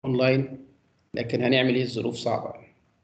اونلاين لكن هنعمل ايه الظروف صعبه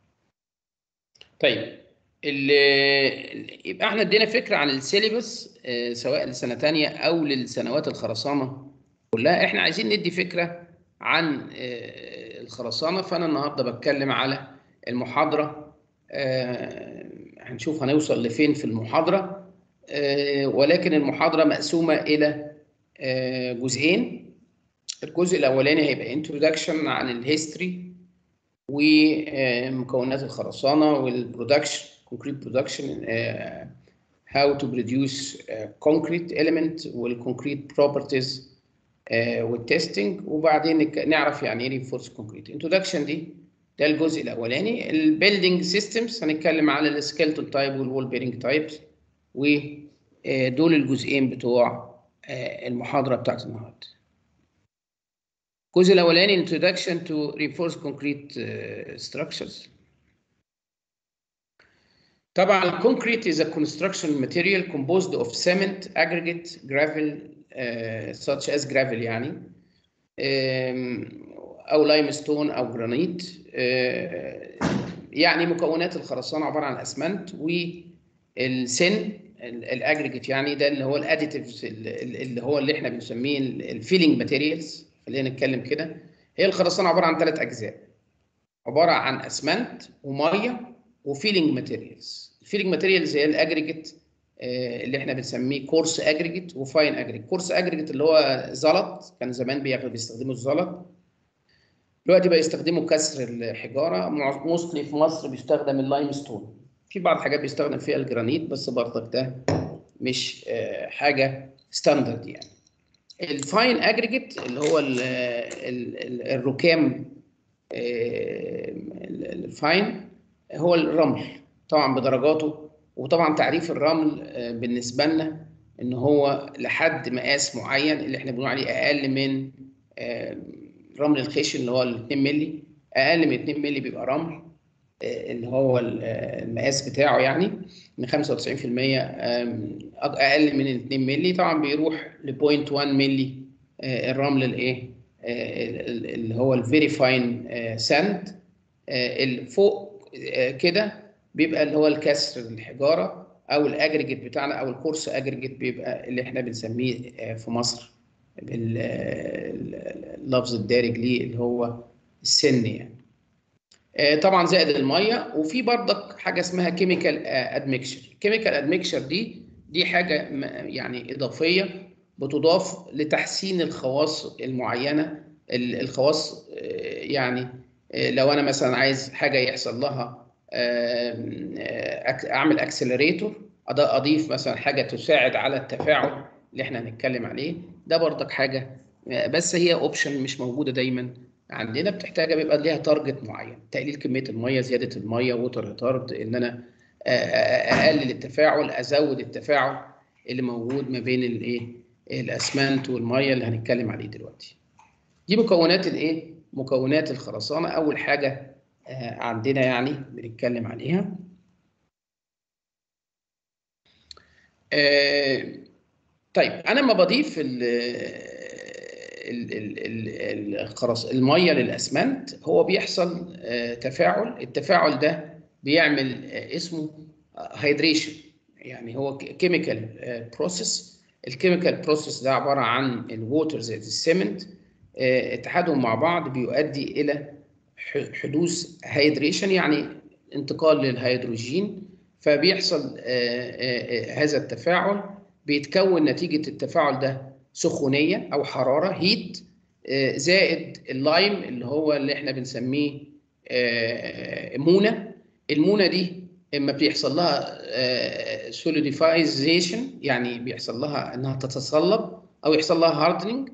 طيب يبقى احنا ادينا فكره عن السيلبس سواء لسنه ثانيه او للسنوات الخرسانه كلها احنا عايزين ندي فكره عن الخرسانه فانا النهارده بتكلم على المحاضره هنشوف هنوصل لفين في المحاضره ولكن المحاضره مقسومه الى جزئين الجزء الاولاني هيبقى انترودكشن عن الهيستوري ومكونات الخرسانه والبرودكشن concrete production uh, how to produce uh, concrete element والconcrete properties uh, والتستنج وبعدين نعرف يعني ايه reinforced concrete introduction دي ده الجزء الاولاني البيلدينج سيستمز هنتكلم على السكيلتون تايب والوول بيرنج تايبس ودول الجزئين بتوع المحاضره بتاعت النهارده الجزء الاولاني introduction to reinforced concrete structures طبعا الكونكريت is a construction material composed of cement, aggregate, gravel uh, such as gravel يعني um, أو لايمستون أو جرانيت uh, يعني مكونات الخرسانة عبارة عن أسمنت والسن الاجريجيت يعني ده اللي هو الاديتيفز اللي هو اللي احنا بنسميه الفيلينج ماتيريالز خلينا نتكلم كده هي الخرسانة عبارة عن ثلاث أجزاء عبارة عن أسمنت ومية وفيلينج ماتيريالز الفيلينج ماتيريالز هي الاجريجيت اللي احنا بنسميه كورس اجريجيت وفاين اجريجيت كورس اجريجيت اللي هو زلط كان زمان بيستخدموا الزلط دلوقتي بقى يستخدموا كسر الحجاره موستلي في مصر بيستخدم اللايم ستون في بعض الحاجات بيستخدم فيها الجرانيت بس برضك ده مش حاجه ستاندرد يعني الفاين اجريجيت اللي هو ال ال الركام الفاين هو الرمل طبعا بدرجاته وطبعا تعريف الرمل بالنسبه لنا ان هو لحد مقاس معين اللي احنا بنقول عليه اقل من رمل الخشن اللي هو ال 2 مللي اقل من 2 مللي بيبقى رمل اللي هو المقاس بتاعه يعني من 95% اقل من 2 مللي طبعا بيروح ل 0.1 مللي الرمل الايه اللي هو الفيري فاين ساند فوق كده بيبقى اللي هو الكسر الحجاره او الاجريجيت بتاعنا او الكورس اجريجيت بيبقى اللي احنا بنسميه في مصر باللفظ الدارج ليه اللي هو السن يعني طبعا زائد الميه وفي برضك حاجه اسمها كيميكال ادميكشر الكيميكال ادميكشر دي دي حاجه يعني اضافيه بتضاف لتحسين الخواص المعينه الخواص يعني لو انا مثلا عايز حاجه يحصل لها اعمل اكسلريتور اضيف مثلا حاجه تساعد على التفاعل اللي احنا هنتكلم عليه ده برضك حاجه بس هي اوبشن مش موجوده دايما عندنا بتحتاج بيبقى ليها تارجت معين تقليل كميه الميه زياده الميه ووتر ريتارد ان انا اقلل التفاعل ازود التفاعل اللي موجود ما بين الايه الاسمنت والميه اللي هنتكلم عليه دلوقتي دي مكونات الايه مكونات الخرسانه اول حاجه عندنا يعني بنتكلم عليها طيب انا لما بضيف ال الخرس الميه للاسمنت هو بيحصل تفاعل التفاعل ده بيعمل اسمه هيدريشن يعني هو كيميكال بروسيس الكيميكال بروسيس ده عباره عن الووتر زائد السيمنت اتحادهم مع بعض بيؤدي الى حدوث هيدريشن يعني انتقال للهيدروجين فبيحصل هذا التفاعل بيتكون نتيجه التفاعل ده سخونيه او حراره هيت زائد اللايم اللي هو اللي احنا بنسميه مونه المونه دي اما بيحصل لها سوليديفايزيشن يعني بيحصل لها انها تتصلب او يحصل لها هاردنينج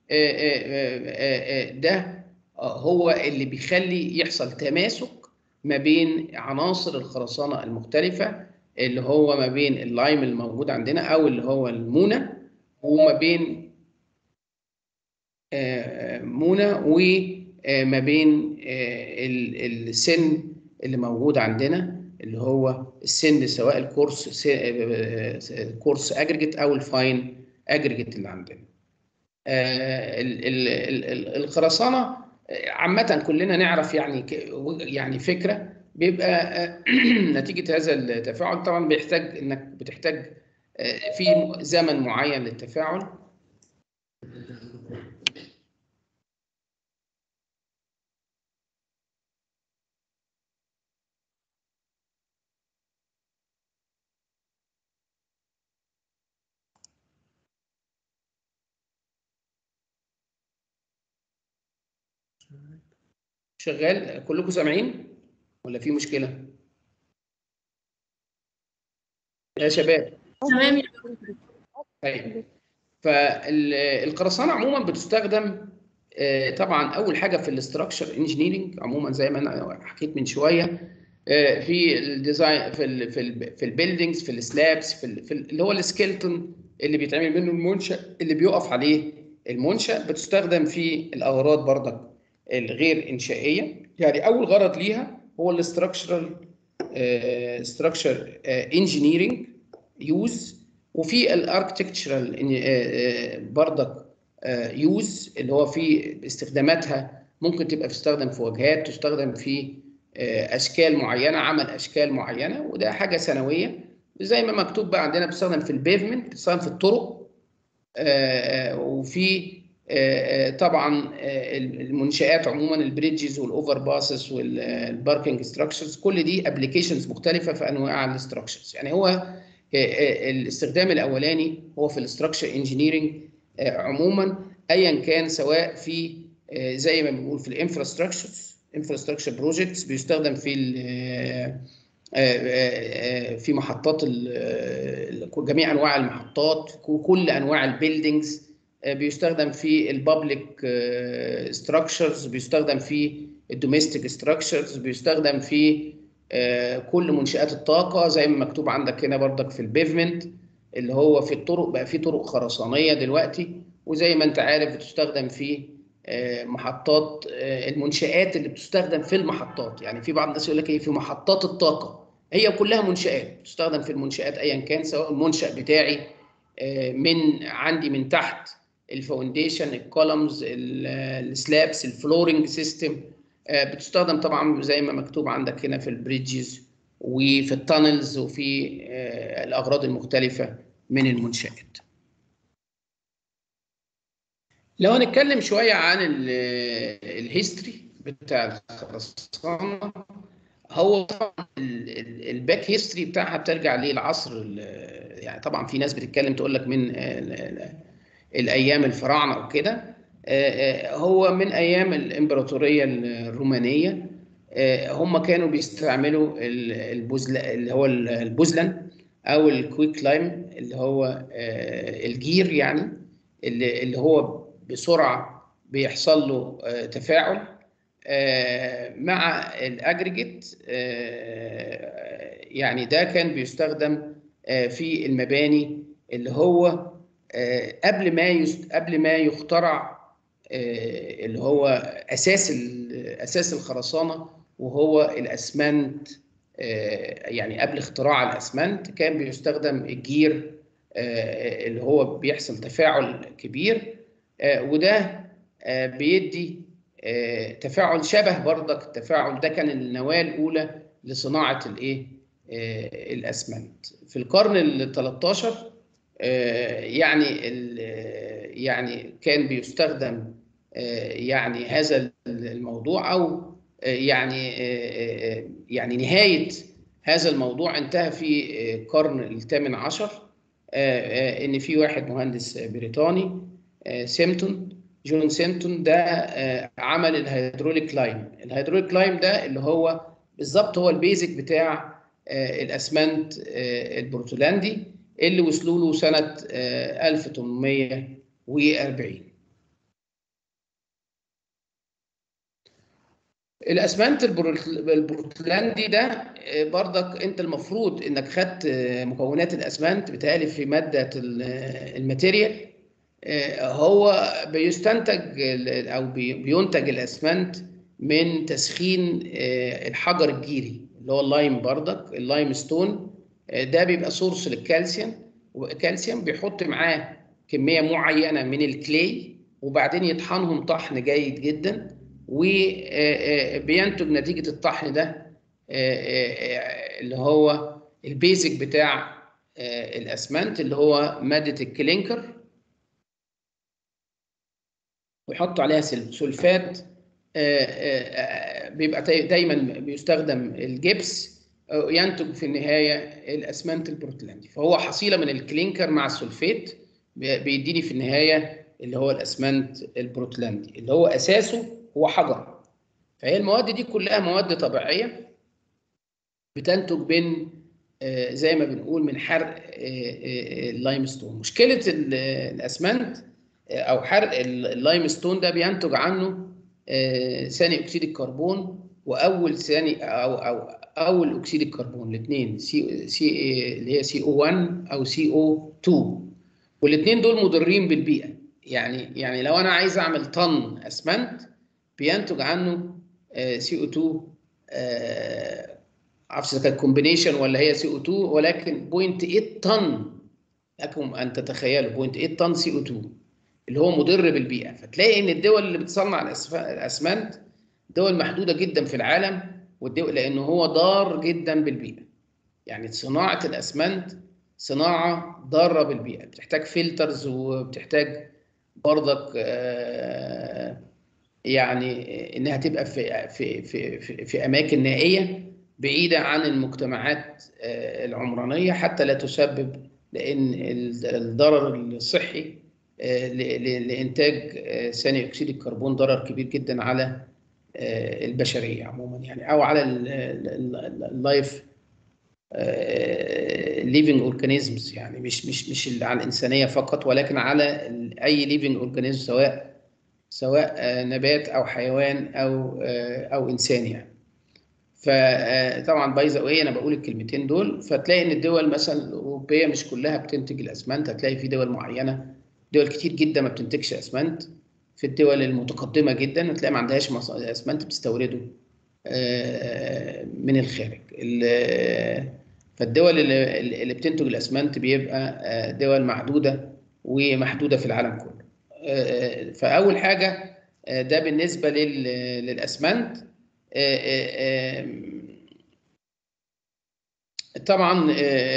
ده هو اللي بيخلي يحصل تماسك ما بين عناصر الخرسانه المختلفه اللي هو ما بين اللايم الموجود عندنا او اللي هو المونه وما بين مونه وما بين السن اللي موجود عندنا اللي هو السن سواء الكورس الكورس اجريجيت او الفاين اجريجيت اللي عندنا الخرسانه عامة كلنا نعرف يعني يعني فكرة بيبقى نتيجة هذا التفاعل طبعا بيحتاج انك بتحتاج في زمن معين للتفاعل شغال كلكم سامعين ولا في مشكله يا شباب تمام طيب فالقرصنه عموما بتستخدم طبعا اول حاجه في الاستراكشر انجينيرنج عموما زي ما انا حكيت من شويه في الديزاين في ال في ال في البيلدينجز في السلابس في, ال في اللي هو السكيلتون اللي بيتعمل منه المنشا اللي بيقف عليه المنشا بتستخدم في الاغراض برضك الغير انشائيه يعني اول غرض ليها هو الاستراكشرال ستراكشر انجينيرنج يوز وفي الاركتكتشرال برضك يوز اللي هو في استخداماتها ممكن تبقى تستخدم في واجهات تستخدم في اشكال معينه عمل اشكال معينه وده حاجه سنويه زي ما مكتوب بقى عندنا بتستخدم في البيفمنت بتستخدم في الطرق وفي طبعا المنشآت عموما البريدجز والاوفر باسز والباركنج ستراكشرز كل دي ابلكيشنز مختلفه في انواع الاستراكشرز يعني هو الاستخدام الاولاني هو في الاستراكشر انجينيرنج عموما ايا كان سواء في زي ما بنقول في الانفراستراكشرز انفراستراكشر بروجكتس بيستخدم في في محطات جميع انواع المحطات كل انواع البيلدينجز بيستخدم في البابليك ستراكشرز بيستخدم في الدوميستيك ستراكشرز بيستخدم في كل منشآت الطاقة زي ما مكتوب عندك هنا بردك في البيفمنت اللي هو في الطرق بقى في طرق خرسانية دلوقتي وزي ما انت عارف بتستخدم في محطات المنشآت اللي بتستخدم في المحطات يعني في بعض الناس يقول لك ايه في محطات الطاقة هي كلها منشآت تستخدم في المنشآت ايا كان سواء المنشأ بتاعي من عندي من تحت الفاونديشن الكولمز السلابس الفلورنج سيستم بتستخدم طبعا زي ما مكتوب عندك هنا في البريدجز وفي التانلز وفي الاغراض المختلفه من المنشات لو هنتكلم شويه عن الهيستوري بتاع الخرسانه هو طبعا الباك هيستوري بتاعها بترجع للعصر يعني طبعا في ناس بتتكلم تقول لك من الايام الفراعنه وكده هو من ايام الامبراطوريه الرومانيه هم كانوا بيستعملوا البوزل اللي هو البوزلن او الكويك لايم اللي هو الجير يعني اللي اللي هو بسرعه بيحصل له تفاعل مع الاجريجيت يعني ده كان بيستخدم في المباني اللي هو قبل ما يست... قبل ما يخترع اللي هو اساس اساس الخرسانه وهو الاسمنت يعني قبل اختراع الاسمنت كان بيستخدم الجير اللي هو بيحصل تفاعل كبير وده بيدي تفاعل شبه برضك التفاعل ده كان النواه الاولى لصناعه الايه الاسمنت في القرن ال 13 يعني يعني كان بيستخدم يعني هذا الموضوع او يعني يعني نهايه هذا الموضوع انتهى في القرن الثامن عشر ان في واحد مهندس بريطاني سيمتون جون سيمتون ده عمل الهيدروليك لايم الهيدروليك لايم ده اللي هو بالظبط هو البيزك بتاع الاسمنت البرتلاندي اللي وصلوا له سنه 1840 الاسمنت البورتلاندي ده برضك انت المفروض انك خدت مكونات الاسمنت بتالف في ماده الماتيريال هو بيستنتج او بينتج الاسمنت من تسخين الحجر الجيري اللي هو اللايم برضك اللايم ستون ده بيبقى سورس للكالسيوم وكالسيوم بيحط معاه كميه معينه من الكلي وبعدين يطحنهم طحن جيد جدا وبينتج نتيجه الطحن ده اللي هو البيزك بتاع الاسمنت اللي هو ماده الكلينكر ويحطوا عليها سلفات بيبقى دايما بيستخدم الجبس ينتج في النهايه الاسمنت البورتلاندي فهو حصيله من الكلينكر مع السلفيت بيديني في النهايه اللي هو الاسمنت البورتلاندي اللي هو اساسه هو حجر فهي المواد دي كلها مواد طبيعيه بتنتج من زي ما بنقول من حرق اللايم ستون مشكله الاسمنت او حرق اللايم ستون ده بينتج عنه ثاني اكسيد الكربون واول ثاني او او اول اكسيد الكربون الاثنين سي سي اللي هي سي او 1 او سي او 2 والاثنين دول مضرين بالبيئه يعني يعني لو انا عايز اعمل طن اسمنت بينتج عنه سي او 2 معرفش اذا كانت كومبينيشن ولا هي سي او 2 ولكن 0.8 طن لكم ان تتخيلوا 0.8 طن سي او 2 اللي هو مضر بالبيئه فتلاقي ان الدول اللي بتصنع الاسمنت دول محدوده جدا في العالم والدول لانه هو ضار جدا بالبيئه يعني صناعه الاسمنت صناعه ضاره بالبيئه بتحتاج فلترز وبتحتاج برضك يعني انها تبقى في في في في, في اماكن نائيه بعيده عن المجتمعات العمرانيه حتى لا تسبب لان الضرر الصحي لانتاج ثاني اكسيد الكربون ضرر كبير جدا على البشريه عموما يعني او على اللايف ليفنج اورجانيزمز يعني مش مش مش على الانسانيه فقط ولكن على اي ليفنج اورجانيزم سواء سواء نبات او حيوان او او انسان يعني فطبعا باي ذا واي انا بقول الكلمتين دول فتلاقي ان الدول مثلا الاوروبيه مش كلها بتنتج الاسمنت هتلاقي في دول معينه دول كتير جدا ما بتنتجش اسمنت في الدول المتقدمه جدا هتلاقي ما عندهاش اسمنت بتستورده من الخارج فالدول اللي بتنتج الاسمنت بيبقى دول معدوده ومحدوده في العالم كله فاول حاجه ده بالنسبه للاسمنت طبعا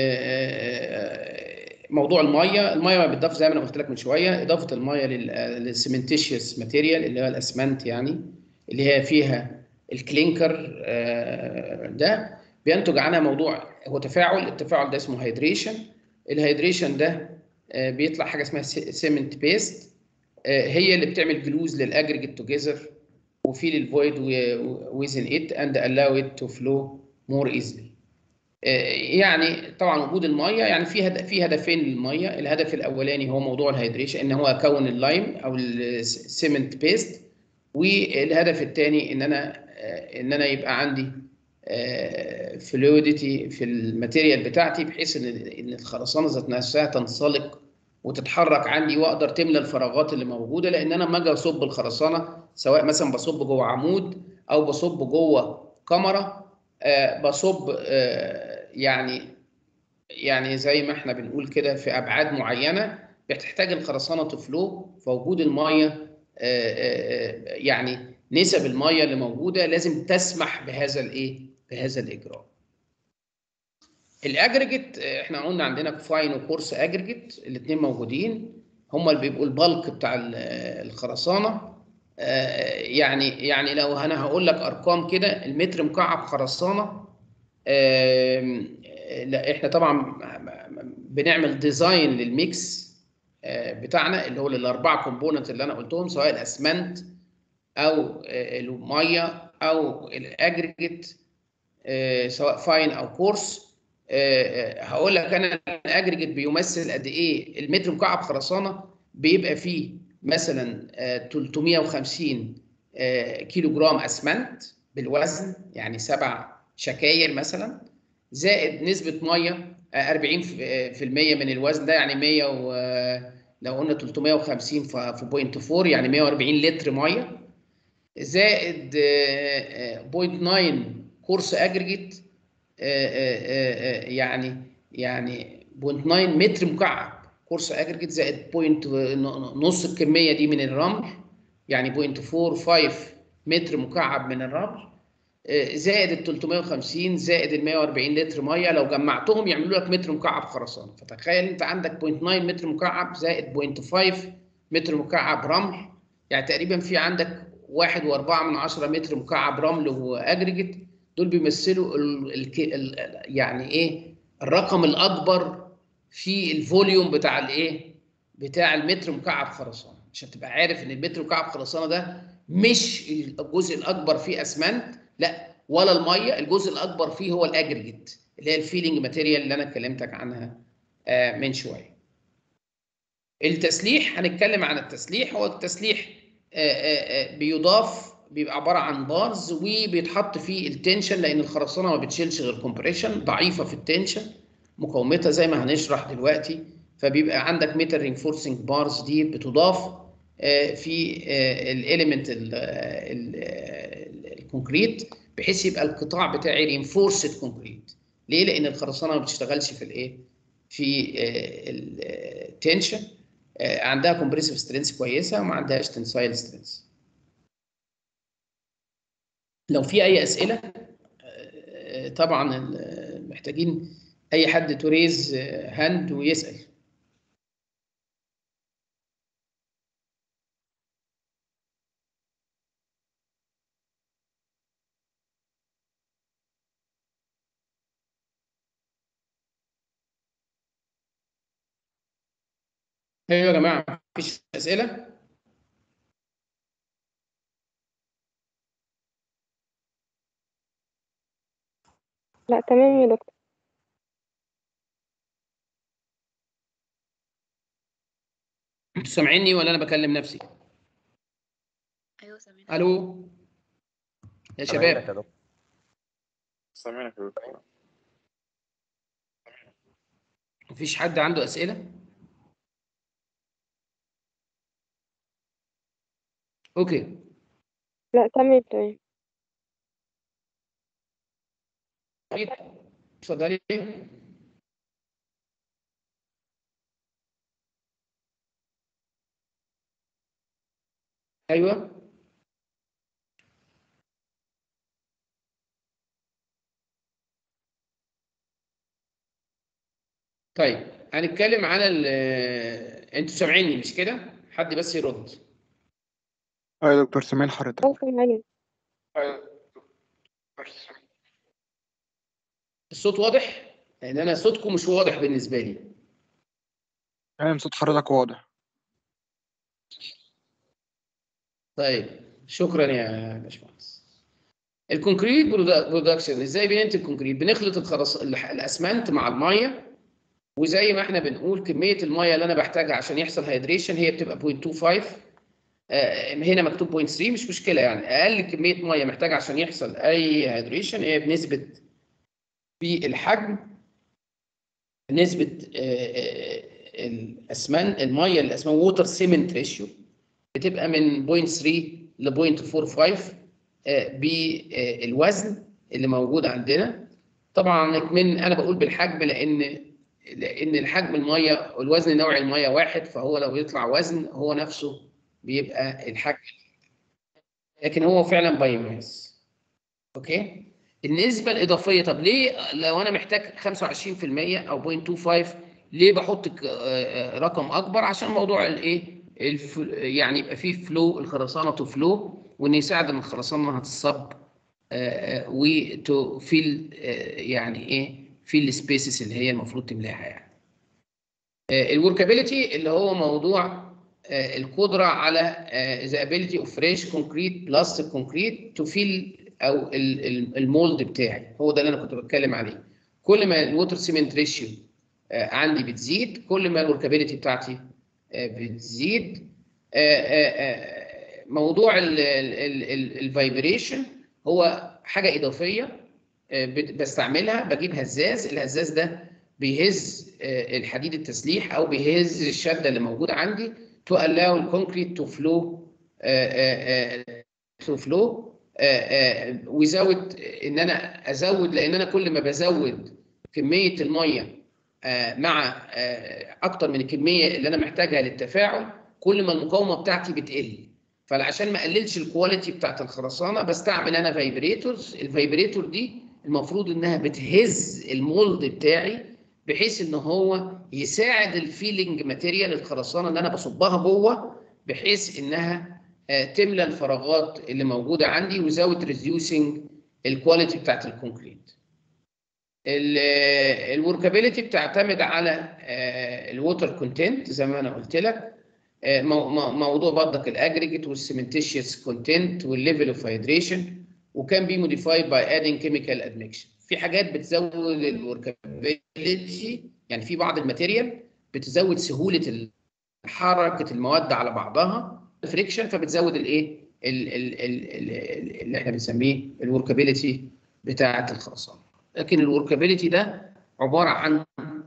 موضوع الميه الميه بتضاف زي ما انا قلت لك من شويه اضافه الميه للسيمنتيشيوس ماتيريال اللي هو الاسمنت يعني اللي هي فيها الكلينكر ده بينتج عنها موضوع هو تفاعل التفاعل ده اسمه هيدريشن الهيدريشن ده بيطلع حاجه اسمها سيمنت بيست هي اللي بتعمل جلوز للاجريجيت توجذر وفيل الفويد within it and allow it to flow more easily يعني طبعا وجود الميه يعني في هدف في هدفين للميه الهدف الاولاني هو موضوع الهيدريشن ان هو اكون اللايم او السيمنت بيست والهدف الثاني ان انا ان انا يبقى عندي فلويدتي في الماتيريال بتاعتي بحيث ان ان الخرسانه ذات نفسها تنسلق وتتحرك عندي واقدر تملى الفراغات اللي موجوده لان انا لما اجي اصب الخرسانه سواء مثلا بصب جوه عمود او بصب جوه كاميرا آه بصب آه يعني يعني زي ما احنا بنقول كده في ابعاد معينه بتحتاج الخرسانه تفلو فوجود الميه آه يعني نسب الميه اللي موجوده لازم تسمح بهذا الايه بهذا الاجراء الاجريجيت احنا قلنا عندنا فاين وكورس اجريجيت الاثنين موجودين هم اللي بيبقوا البلك بتاع الخرسانه يعني يعني لو انا هقول لك ارقام كده المتر مكعب خرسانه لا احنا طبعا بنعمل ديزاين للميكس بتاعنا اللي هو للاربعه كومبوننت اللي انا قلتهم سواء الاسمنت او الميه او الاجريجيت سواء فاين او كورس هقول لك انا الاجريجيت بيمثل قد ايه المتر مكعب خرسانه بيبقى فيه مثلا 350 كيلو جرام اسمنت بالوزن يعني سبع شكاير مثلا زائد نسبه ميه 40% من الوزن ده يعني 100 و لو قلنا 350 في بوينت 4 يعني 140 لتر ميه زائد 0.9 كورس اجريجيت يعني يعني 0.9 متر مكعب كورس اجريجيت زائد بوينت نص الكميه دي من الرمل يعني 0.45 متر مكعب من الرمل آه، زائد ال 350 زائد ال 140 لتر ميه لو جمعتهم يعملوا لك متر مكعب خرسانه فتخيل انت عندك 0.9 متر مكعب زائد 0.5 متر مكعب رمل يعني تقريبا في عندك واحد وأربعة من عشرة متر مكعب رمل وأجريجيت دول بيمثلوا ال ال ال يعني إيه الرقم الأكبر في الفوليوم بتاع الإيه بتاع المتر مكعب خرسانة عشان تبقى عارف إن المتر مكعب خرسانة ده مش الجزء الأكبر فيه أسمنت لا ولا المية الجزء الأكبر فيه هو الأجريجيت اللي هي الفيلينج ماتيريال اللي أنا كلمتك عنها آه من شوية التسليح هنتكلم عن التسليح هو التسليح بيضاف بيبقى عباره عن بارز وبيتحط فيه التنشن لان الخرسانه ما بتشيلش غير كومبريشن ضعيفه في التنشن مقاومتها زي ما هنشرح دلوقتي فبيبقى عندك ميتال رينفورسنج بارز دي بتضاف في الاليمنت الكونكريت بحيث يبقى القطاع بتاعي رينفورسد كونكريت ليه؟ لان الخرسانه ما بتشتغلش في الايه؟ في التنشن عندها كومبريسيف سترينث كويسه وما عندهاش تنسايل سترينث لو في اي اسئله طبعا محتاجين اي حد توريز هاند ويسال ايوه يا جماعه مفيش اسئله لا تمام يا دكتور انتوا سامعيني ولا انا بكلم نفسي ايوه سامعين الو يا شباب سامعينك يا دكتور مفيش حد عنده اسئله اوكي لا تمام تمام اتفضلي ايوه طيب هنتكلم على ال انتوا سامعيني مش كده؟ حد بس يرد اه يا دكتور سامعين حضرتك اه سامعين الصوت واضح؟ لان انا صوتكم مش واضح بالنسبه لي تمام صوت حضرتك واضح طيب شكرا يا باشمهندس الكونكريت برودكشن ازاي بننتج الكونكريت بنخلط الخرس الح- الاسمنت مع الميه وزي ما احنا بنقول كميه الميه اللي انا بحتاجها عشان يحصل هيدريشن هي بتبقى 0.25 آه، هنا مكتوب 0.3 مش مشكله يعني اقل كميه ميه محتاجه عشان يحصل اي هيدريشن هي بنسبه في الحجم نسبه آه، آه، الاسمان الميه الاسمان ووتر سيمنت ريشيو بتبقى من 0.3 ل 0.45 آه، بالوزن اللي موجود عندنا طبعا من انا بقول بالحجم لان لان الحجم الميه والوزن نوعي الميه واحد فهو لو يطلع وزن هو نفسه بيبقى الحجم لكن هو فعلا بايوماس اوكي النسبه الاضافيه طب ليه لو انا محتاج 25% او 0.25 ليه بحط ك- آه، آه، رقم اكبر عشان موضوع الايه الف... يعني يبقى فيه فلو الخرسانه تفلو وان يساعد ان الخرسانه هتصب وتفيل يعني ايه في السبيسز اللي هي المفروض تملاها يعني الوركابيلتي اللي هو موضوع آه، القدره على ذا ability اوف فريش كونكريت بلس الكونكريت تو فيل او ال- ال- المولد بتاعي هو ده اللي انا كنت بتكلم عليه كل ما الووتر سيمنت ريشيو عندي بتزيد كل ما الوركابيلتي بتاعتي آه، بتزيد آه، آه، آه، موضوع الفايبريشن هو حاجه اضافيه آه، بت- بستعملها بجيب هزاز الهزاز ده بيهز آه، الحديد التسليح او بيهز الشده اللي موجوده عندي to allow الكونكريت to flow آه، آه، آه، to flow آه، آه، ويزود ان انا ازود لان انا كل ما بزود كميه الميه آه، مع آه، اكتر من الكميه اللي انا محتاجها للتفاعل كل ما المقاومه بتاعتي بتقل فعشان ما اقللش الكواليتي بتاعت الخرسانه بستعمل انا فايبريتورز الفايبريتور دي المفروض انها بتهز المولد بتاعي بحيث ان هو يساعد الفيلينج ماتيريال الخرسانه اللي انا بصبها جوه بحيث انها آه، تملى الفراغات اللي موجوده عندي وزاوت ريديوسنج الكواليتي بتاعت الكونكريت الوركابيلتي بتعتمد على الووتر كونتنت زي ما انا قلت لك آه، مو- مو- موضوع برضك الاجريجيت والسيمنتيشيوس كونتنت والليفل اوف هيدريشن وكان بي موديفايد باي ادين كيميكال ادمكشن في حاجات بتزود الوركابيلتي يعني في بعض الماتيريال بتزود سهوله حركه المواد على بعضها فريكشن فبتزود الايه ال- ال- ال- ال- اللي احنا بنسميه الوركابيلتي بتاعه الخرسانه لكن الوركابيلتي ده عباره عن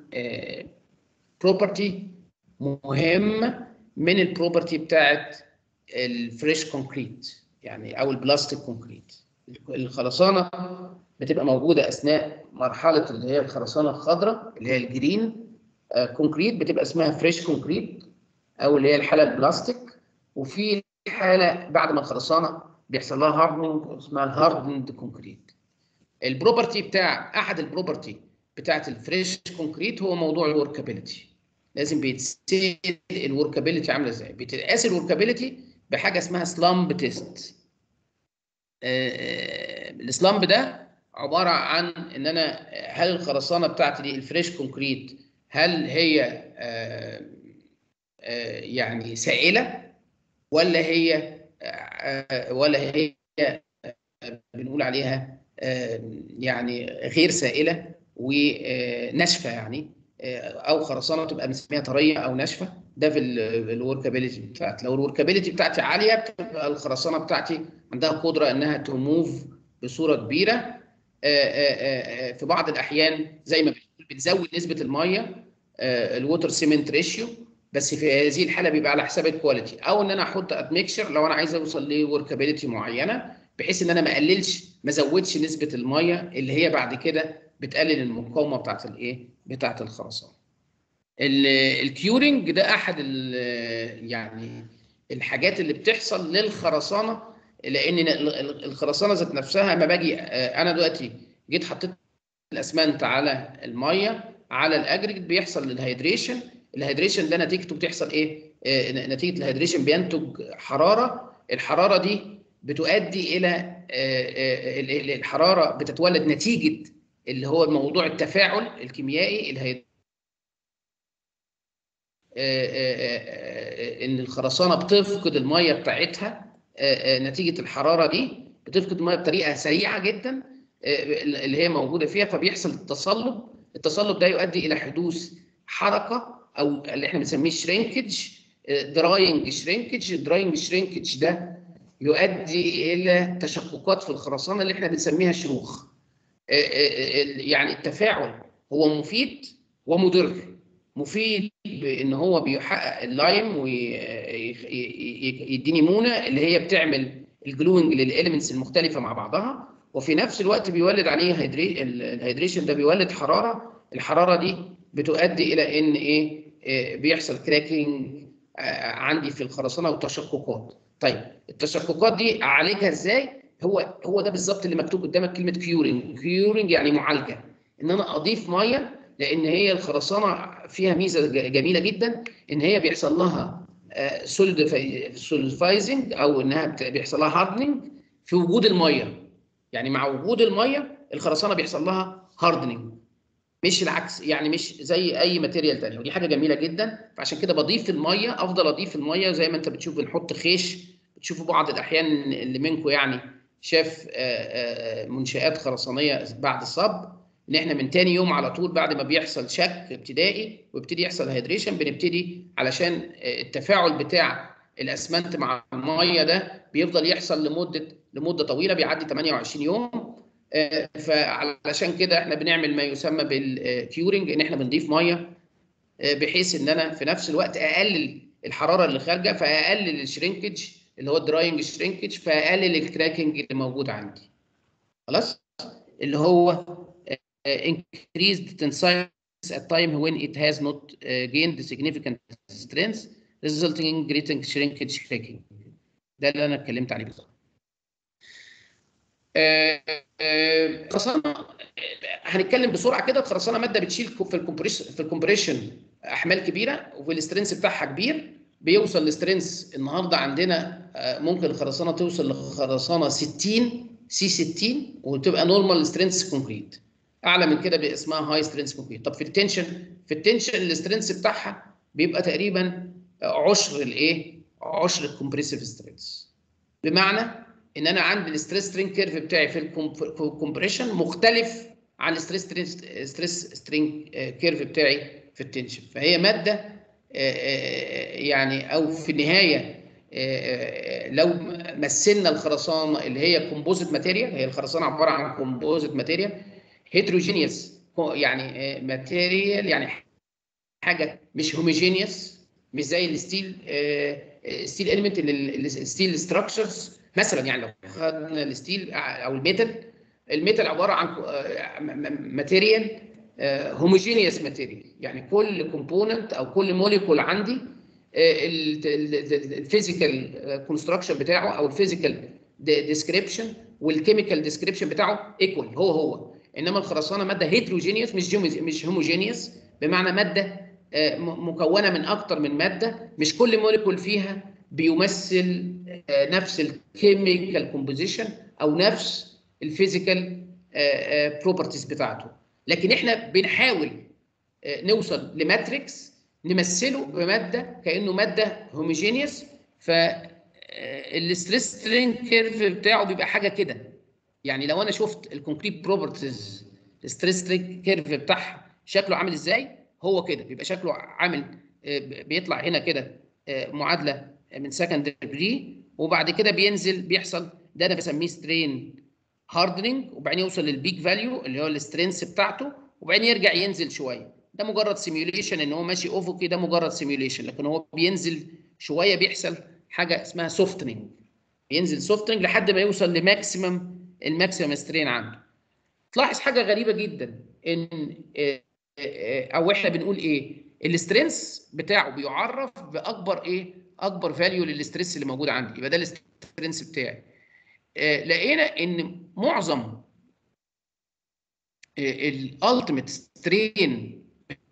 بروبرتي مهم من البروبرتي بتاعت الفريش كونكريت يعني او البلاستيك كونكريت الخرسانه بتبقى موجوده اثناء مرحله اللي هي الخرسانه الخضراء اللي هي الجرين آه، كونكريت بتبقى اسمها فريش كونكريت او اللي هي الحاله البلاستيك وفي حاله بعد ما الخرسانه بيحصل لها هاردنج اسمها الهاردند كونكريت البروبرتي بتاع احد البروبرتي بتاعت الفريش كونكريت هو موضوع الوركابيلتي لازم بيتسال الوركابيلتي عامله ازاي بتتقاس الوركابيلتي بحاجه اسمها سلامب تيست السلامب ده عباره عن ان انا هل الخرسانه بتاعتي دي الفريش كونكريت هل هي آه، آه، يعني سائله ولا هي آه، ولا هي آه، بنقول عليها آه، يعني غير سائله وناشفه يعني آه، او خرسانه تبقى بنسميها طريه او ناشفه ده في الوركابيلتي بتاعتي لو الوركابيلتي بتاعتي عاليه بتبقى الخرسانه بتاعتي عندها قدره انها تموف بصوره كبيره آه، آه، آه، في بعض الاحيان زي ما بنقول بتزود نسبه الميه الووتر سيمنت ريشيو بس في هذه الحاله بيبقى على حساب الكواليتي او ان انا احط ادميكشر لو انا عايز اوصل لوركابيلتي معينه بحيث ان انا ما اقللش ما ازودش نسبه الميه اللي هي بعد كده بتقلل المقاومه بتاعت الايه بتاعت الخرسانه ال- الكيورنج ده احد ال- يعني الحاجات اللي بتحصل للخرسانه لان ال- ال- الخرسانه ذات نفسها لما باجي آه، انا دلوقتي جيت حطيت الاسمنت على الميه على الاجريجيت بيحصل الهيدريشن الهيدريشن ده نتيجته بتحصل ايه آه، نتيجه الهيدريشن بينتج حراره الحراره دي بتؤدي الى آه، آه، ال- ال- الحراره بتتولد نتيجه اللي هو موضوع التفاعل الكيميائي الهيدريشن ان الخرسانه بتفقد الميه بتاعتها آه، آه، نتيجه الحراره دي بتفقد الميه بطريقه سريعه جدا آه، اللي هي موجوده فيها فبيحصل التصلب التصلب ده يؤدي الى حدوث حركه او اللي احنا بنسميه شرينكج دراينج شرينكج الدراينج شرينكج ده يؤدي الى تشققات في الخرسانه اللي احنا بنسميها شروخ آه، آه، آه، يعني التفاعل هو مفيد ومضر مفيد بان هو بيحقق اللايم ويديني مونه اللي هي بتعمل الجلوينج للاليمنتس المختلفه مع بعضها وفي نفس الوقت بيولد عليه هيدري... ال- الهيدريشن ده بيولد حراره الحراره دي بتؤدي الى ان ايه آه، بيحصل كراكنج عندي في الخرسانه وتشققات طيب التشققات دي اعالجها ازاي هو هو ده بالظبط اللي مكتوب قدامك كلمه كيورنج كيورنج يعني معالجه ان انا اضيف ميه لان هي الخرسانه فيها ميزه ج- جميله جدا ان هي بيحصل لها سوليدفايزنج او انها بت- بيحصل لها هاردنينج في وجود الميه يعني مع وجود الميه الخرسانه بيحصل لها هاردنينج مش العكس يعني مش زي اي ماتيريال تاني ودي حاجه جميله جدا فعشان كده بضيف الميه افضل اضيف الميه زي ما انت بتشوف بنحط خيش بتشوفوا بعض الاحيان اللي منكم يعني شاف آه، آه، منشآت خرسانيه بعد الصب ان احنا من تاني يوم على طول بعد ما بيحصل شك ابتدائي ويبتدي يحصل هيدريشن بنبتدي علشان آه، التفاعل بتاع الاسمنت مع الميه ده بيفضل يحصل لمده لمده طويله بيعدي 28 يوم آه، فعلشان كده احنا بنعمل ما يسمى بالكيورنج ان احنا بنضيف ميه آه، بحيث ان انا في نفس الوقت اقلل الحراره اللي خارجه فاقلل الشرينكج اللي هو الدراينج شرينكج فاقلل الكراكنج اللي موجود عندي خلاص اللي هو آه، increased tensile at time when it has not uh, gained significant strength resulting in greater shrinkage cracking ده اللي انا اتكلمت عليه بالظبط آه، آه، خرسانه هنتكلم بسرعه كده الخرسانه ماده بتشيل في الكومبريشن في الكومبريشن احمال كبيره والاسترنس بتاعها كبير بيوصل الاسترنس النهارده عندنا آه، ممكن الخرسانه توصل لخرسانه 60 سي 60 وتبقى نورمال سترينث كونكريت اعلى من كده بيبقى اسمها هاي سترينث كونكريت طب في التنشن في التنشن السترينث بتاعها بيبقى تقريبا عشر الايه عشر الكومبريسيف سترينث بمعنى ان انا عندي الستريس سترينج كيرف بتاعي في الكومبريشن مختلف عن الستريس ستريس سترينج كيرف بتاعي في التنشن فهي ماده آه، آه، يعني او في النهايه آه، لو مثلنا الخرسانه اللي هي كومبوزيت ماتيريال هي الخرسانه عباره عن كومبوزيت ماتيريال هيتروجينيوس يعني ماتيريال يعني حاجه مش هوموجينيوس مش زي الستيل ستيل اليمنت الستيل ستراكشرز مثلا يعني لو خدنا الستيل او الميتال الميتال عباره عن ماتيريال هوموجينيوس ماتيريال يعني كل كومبوننت او كل موليكول عندي الفيزيكال كونستراكشن بتاعه او الفيزيكال ديسكريبشن والكيميكال ديسكريبشن بتاعه ايكوال هو هو انما الخرسانه ماده هيتروجينيوس مش مش هوموجينيوس بمعنى ماده مكونه من اكتر من ماده مش كل موليكول فيها بيمثل نفس الكيميكال كومبوزيشن او نفس الفيزيكال بروبرتيز بتاعته لكن احنا بنحاول نوصل لماتريكس نمثله بماده كانه ماده هوموجينيوس ف الستريس سترينج كيرف بتاعه بيبقى حاجه كده يعني لو انا شفت الكونكريت بروبرتيز الستريس سترينج كيرف بتاعها شكله عامل ازاي هو كده بيبقى شكله عامل بيطلع هنا كده معادله من سكند ديجري وبعد كده بينزل بيحصل ده انا بسميه سترين هاردنينج وبعدين يوصل للبيك فاليو اللي هو السترينث بتاعته وبعدين يرجع ينزل شويه ده مجرد سيميوليشن ان هو ماشي افقي ده مجرد سيميوليشن لكن هو بينزل شويه بيحصل حاجه اسمها سوفتنينج بينزل سوفتنينج لحد ما يوصل لماكسيمم الماكسيمم سترين عنده تلاحظ حاجه غريبه جدا ان او احنا بنقول ايه السترينث بتاعه بيعرف باكبر ايه اكبر فاليو للستريس اللي موجود عندي يبقى ده السترينث بتاعي آه لقينا ان معظم الالتيميت سترين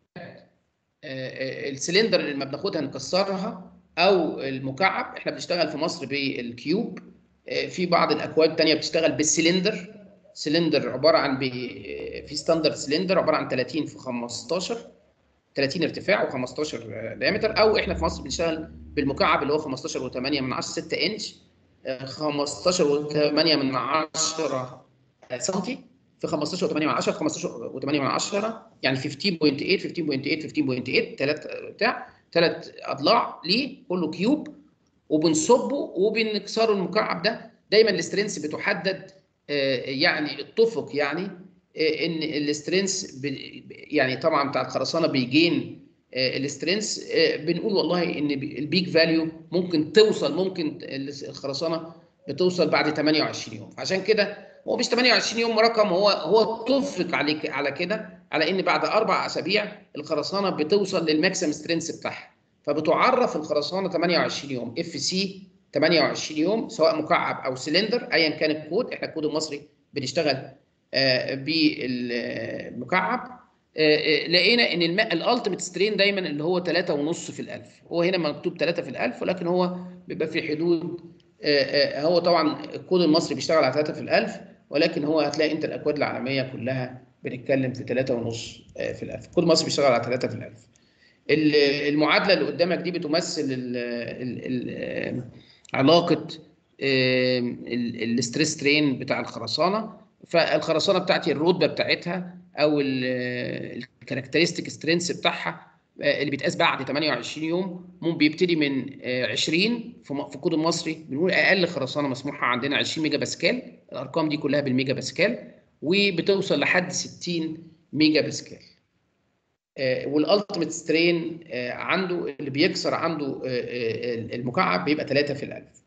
السلندر اللي لما بناخدها نكسرها او المكعب احنا بنشتغل في مصر بالكيوب آه في بعض الاكواد الثانيه بتشتغل بالسلندر سلندر عباره عن في ستاندرد سلندر عباره عن 30 في 15 30 ارتفاع و15 دايمتر او احنا في مصر بنشتغل بالمكعب اللي هو 15 و8 من 10 6 انش 15 و8 من 10 سم في 15 و8 من 10 15 و8 من 10 يعني 15.8 15.8 15.8 ثلاث بتاع ثلاث اضلاع ليه كله كيوب وبنصبه وبنكسره المكعب ده دايما السترينث بتحدد يعني اتفق يعني ان السترينث يعني طبعا بتاع الخرسانه بيجين السترينث بنقول والله ان البيك فاليو ممكن توصل ممكن الخرسانه بتوصل بعد 28 يوم عشان كده هو مش 28 يوم رقم هو هو اتفق عليك على كده على ان بعد اربع اسابيع الخرسانه بتوصل للماكسيم سترينث بتاعها فبتعرف الخرسانه 28 يوم اف سي 28 يوم سواء مكعب او سلندر ايا كان الكود احنا الكود المصري بنشتغل بالمكعب لقينا ان الالتيميت سترين دايما اللي هو 3.5 في الالف هو هنا مكتوب 3 في الالف ولكن هو بيبقى في حدود هو طبعا الكود المصري بيشتغل على 3 في الالف ولكن هو هتلاقي انت الاكواد العالميه كلها بنتكلم في 3.5 في الالف الكود المصري بيشتغل على 3 في الالف المعادله اللي قدامك دي بتمثل ال ال ال علاقه الستريس ترين بتاع الخرسانه فالخرسانه بتاعتي الرتبه بتاعتها او الكاركترستيك سترينث بتاعها اللي بيتقاس بعد 28 يوم ممكن بيبتدي من 20 في الكود المصري بنقول اقل خرسانه مسموحه عندنا 20 ميجا باسكال الارقام دي كلها بالميجا باسكال وبتوصل لحد 60 ميجا باسكال والالتيميت سترين عنده اللي بيكسر عنده المكعب بيبقى 3 في الالف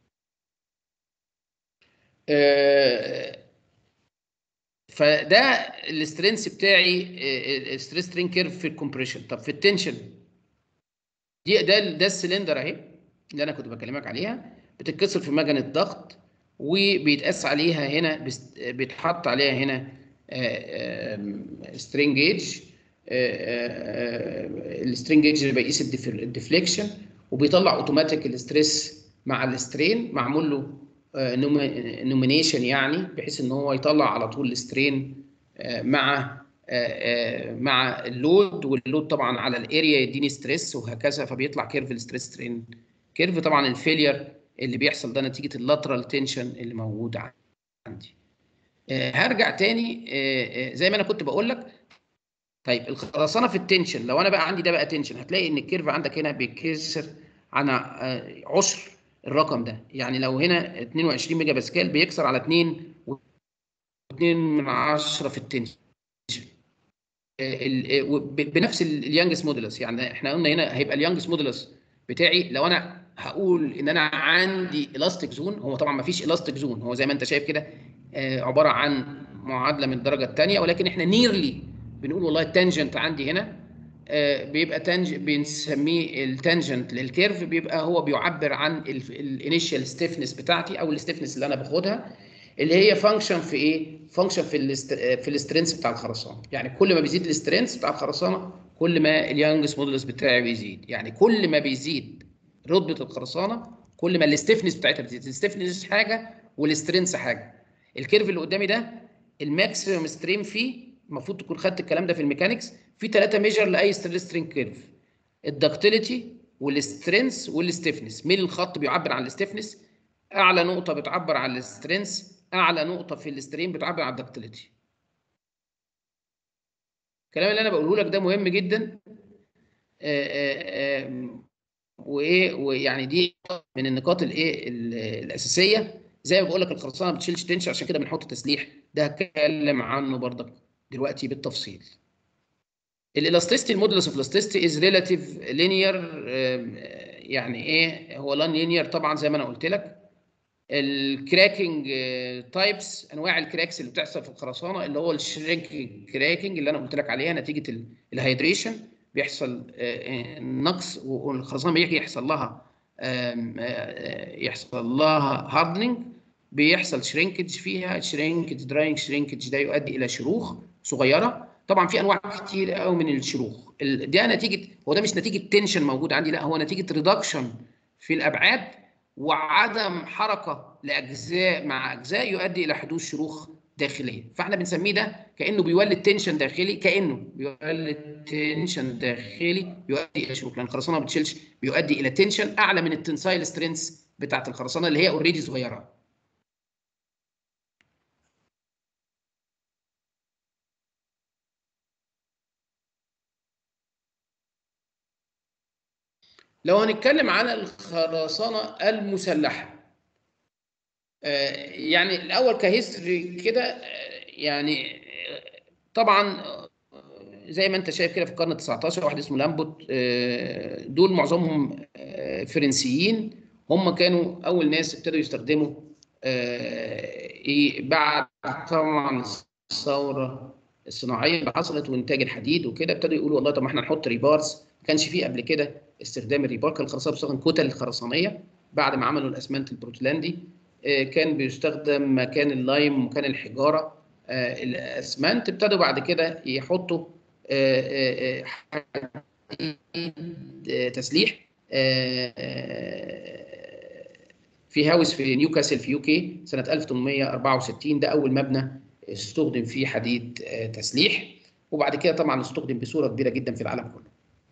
فده السترينث بتاعي الستريس سترين كيرف في الكومبريشن طب في التنشن دي ده ده السلندر اهي اللي انا كنت بكلمك عليها بتتكسر في الضغط وبيتقاس عليها هنا بست- بيتحط عليها هنا سترينج جيج السترينج جيج اللي بيقيس الديف- الديفليكشن وبيطلع اوتوماتيك الستريس مع السترين معمول له نومينيشن يعني بحيث ان هو يطلع على طول السترين آه، مع آه، آه، مع اللود واللود طبعا على الاريا يديني ستريس وهكذا فبيطلع كيرف الستريس سترين كيرف طبعا الفيلير اللي بيحصل ده نتيجه اللاترال تنشن اللي موجود عندي آه، هرجع تاني آه، آه، زي ما انا كنت بقول لك طيب الخرسانه في التنشن لو انا بقى عندي ده بقى تنشن هتلاقي ان الكيرف عندك هنا بيتكسر عن آه، عشر الرقم ده يعني لو هنا 22 ميجا باسكال بيكسر على 2 و2 من 10 في التنشن ال- ال- وب- بنفس ال- اليانجس مودولس يعني احنا قلنا هنا هيبقى اليانجس مودولس بتاعي لو انا هقول ان انا عندي الاستيك زون هو طبعا ما فيش الاستيك زون هو زي ما انت شايف كده آه، عباره عن معادله من الدرجه الثانيه ولكن احنا نيرلي بنقول والله التانجنت عندي هنا آه، بيبقى تانج بنسميه التانجنت للكيرف بيبقى هو بيعبر عن الانيشال ستيفنس بتاعتي او الستيفنس اللي انا باخدها اللي هي فانكشن في ايه؟ فانكشن في الاست... في الاسترنس بتاع الخرسانه، يعني كل ما بيزيد الاسترنس بتاع الخرسانه كل ما اليانجس مودولس بتاعي بيزيد، يعني كل ما بيزيد رتبه الخرسانه كل ما الاستفنس بتاعتها بتزيد، الاستفنس حاجه والاسترنس حاجه. الكيرف اللي قدامي ده الماكسيمم ستريم فيه المفروض تكون خدت الكلام ده في الميكانكس في ثلاثه ميجر لاي سترين كيرف الدكتيليتي والسترينس والستيفنس ميل الخط بيعبر عن الستيفنس اعلى نقطه بتعبر عن السترينس اعلى نقطه في السترين بتعبر عن الدكتيليتي الكلام اللي انا بقوله لك ده مهم جدا آه، آه، آه، وايه ويعني دي من النقاط الايه ال- الاساسيه زي ما بقول لك الخرسانه ما بتشيلش تنشن عشان كده بنحط تسليح ده هتكلم عنه برضك دلوقتي بالتفصيل الالاستيستي المودولس اوف الاستيستي از ريلاتيف لينير يعني ايه هو لان لينير طبعا زي ما انا قلت لك الكراكنج تايبس انواع الكراكس اللي بتحصل في الخرسانه اللي هو الشرينك كراكنج اللي انا قلت لك عليها نتيجه ال- الهيدريشن بيحصل آه، آه، نقص والخرسانه بيجي يحصل لها آم، آه، يحصل لها هاردنينج بيحصل شرينكج فيها شرينكج دراينج شرينكج ده يؤدي الى شروخ صغيره طبعا في انواع كتير قوي من الشروخ ال- ده نتيجه هو ده مش نتيجه تنشن موجود عندي لا هو نتيجه ريدكشن في الابعاد وعدم حركه لاجزاء مع اجزاء يؤدي الى حدوث شروخ داخليه فاحنا بنسميه ده كانه بيولد تنشن داخلي كانه بيولد تنشن داخلي يؤدي الى شروخ لان الخرسانه ما بتشيلش بيؤدي الى تنشن اعلى من التنسايل سترينث بتاعت الخرسانه اللي هي اوريدي صغيره لو هنتكلم عن الخرسانة المسلحة آه، يعني الأول كهيستوري كده آه، يعني آه، طبعا آه، زي ما أنت شايف كده في القرن ال 19 واحد اسمه لامبوت آه، دول معظمهم آه، فرنسيين هم كانوا أول ناس ابتدوا يستخدموا آه، إيه بعد طبعا الثورة الصناعية اللي حصلت وإنتاج الحديد وكده ابتدوا يقولوا والله طب ما احنا نحط ريبارز ما كانش فيه قبل كده استخدام الريبار كان الخرسانه بتستخدم كتل خرسانيه بعد ما عملوا الاسمنت البروتلاندي آه، كان بيستخدم مكان اللايم ومكان الحجاره آه، الاسمنت ابتدوا بعد كده يحطوا آه، آه، آه، حديد آه، تسليح آه، آه، في هاوس في نيوكاسل في يو كي سنه 1864 ده اول مبنى استخدم فيه حديد آه، تسليح وبعد كده طبعا استخدم بصوره كبيره جدا في العالم كله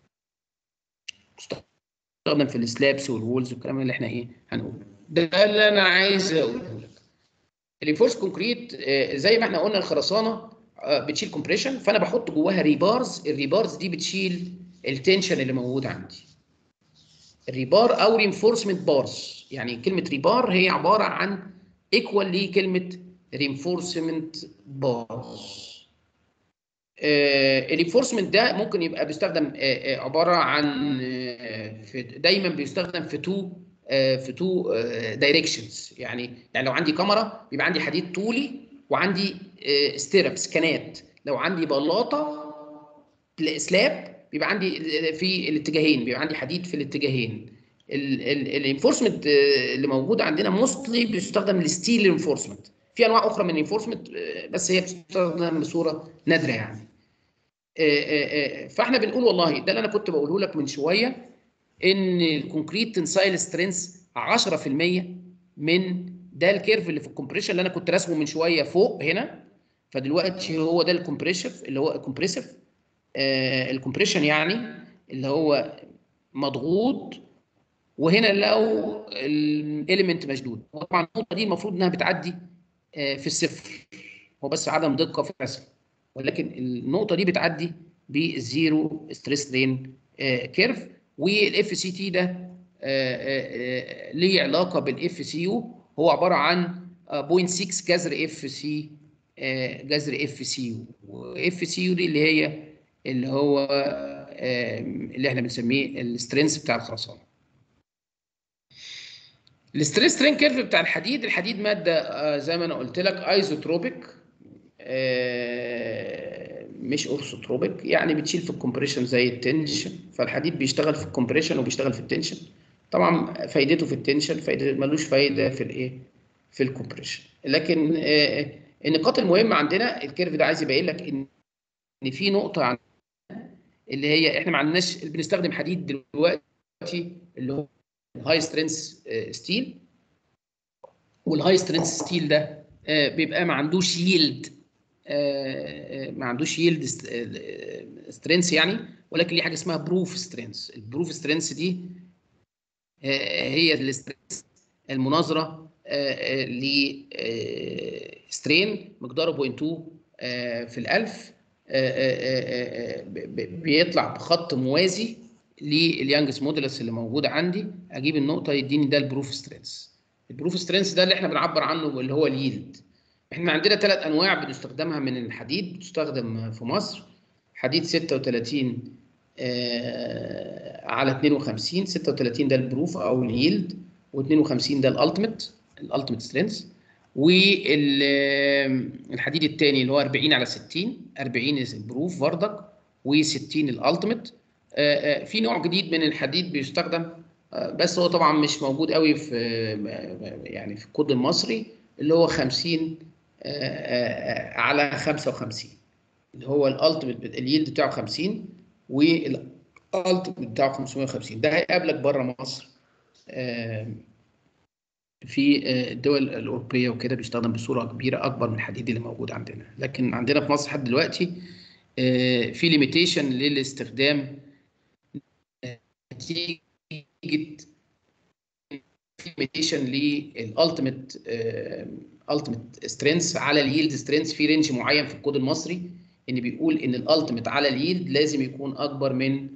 استخدم في السلابس والوولز والكلام اللي احنا ايه هنقوله ده اللي انا عايز اقوله لك الريفورس كونكريت آه، زي ما احنا قلنا الخرسانه آه، بتشيل كومبريشن فانا بحط جواها ريبارز الريبارز دي بتشيل التنشن اللي موجود عندي الريبار او رينفورسمنت بارز يعني كلمه ريبار هي عباره عن ايكوال لكلمه رينفورسمنت بارز الرينفورسمنت ده ممكن يبقى بيستخدم آه، آه، عباره عن آه، في دايما بيستخدم في تو في تو دايركشنز يعني يعني لو عندي كاميرا بيبقى عندي حديد طولي وعندي ستيربس كانات لو عندي بلاطه سلاب بيبقى عندي في الاتجاهين بيبقى عندي حديد في الاتجاهين الانفورسمنت اللي موجود عندنا موستلي بيستخدم الستيل انفورسمنت في انواع اخرى من الانفورسمنت بس هي بتستخدم بصوره نادره يعني آه، آه، آه، فاحنا بنقول والله ده اللي انا كنت بقوله لك من شويه ان الكونكريت تنسايل سترينث 10% من ده الكيرف اللي في الكومبريشن اللي انا كنت راسمه من شويه فوق هنا فدلوقتي هو ده الكومبريشف اللي هو الكومبريسيف الكومبريشن يعني اللي هو مضغوط وهنا لو الاليمنت مشدود طبعا النقطه دي المفروض انها بتعدي آه، في الصفر هو بس عدم دقه في الرسم ولكن النقطه دي بتعدي بالزيرو ستريس رين كيرف والاف سي تي ده آه، آه، آه، ليه علاقه بالاف سي يو هو عباره عن آه، 0.6 جذر اف سي جذر اف سي يو واف سي يو دي اللي هي اللي هو آه، اللي احنا بنسميه السترينث بتاع الخرسانه الستريس سترين كيرف بتاع الحديد الحديد ماده آه، زي ما انا قلت لك ايزوتروبيك آه، مش اورثوتروبيك يعني بتشيل في الكومبريشن زي التنشن فالحديد بيشتغل في الكومبريشن وبيشتغل في التنشن طبعا فايدته في التنشن فايدة ملوش فايده في الايه في الكومبريشن لكن آه، النقاط المهمه عندنا الكيرف ده عايز يبين لك ان ان في نقطه عن اللي هي احنا ما عندناش بنستخدم حديد دلوقتي اللي هو الهاي سترينث ستيل والهاي سترينث ستيل ده آه، بيبقى ما عندوش ييلد ما عندوش ييلد سترينث يعني ولكن ليه حاجه اسمها بروف سترينث البروف سترينث دي آه، هي السترينث المناظره لسترين مقداره 0.2 آه، في الألف آه، آه، آه، ب- ب- بيطلع بخط موازي لليانجس مودولس اللي موجود عندي اجيب النقطه يديني ده البروف سترينث البروف سترينث ده اللي احنا بنعبر عنه اللي هو اليلد احنا عندنا ثلاث انواع بنستخدمها من الحديد بتستخدم في مصر حديد 36 آه، على 52 36 ده البروف او اليلد و52 ده الالتيميت الالتيميت سترينث والحديد الثاني اللي هو 40 على 60 40 البروف بردك و60 الالتيميت في نوع جديد من الحديد بيستخدم آه، بس هو طبعا مش موجود قوي في آه، يعني في الكود المصري اللي هو 50 آه، آه، على 55 اللي هو الالتيميت اليلد بتاعه 50 والالتيميت بتاعه 550 ده هيقابلك بره مصر آه، في آه، الدول الأوروبية وكده بيستخدم بصورة كبيرة أكبر من الحديد اللي موجود عندنا لكن عندنا في مصر لحد دلوقتي آه، في ليميتيشن للاستخدام نتيجة في ليميتيشن للالتيميت التيميت سترينث على اليلد سترينث في رينج معين في الكود المصري ان بيقول ان الالتيميت على اليلد لازم يكون اكبر من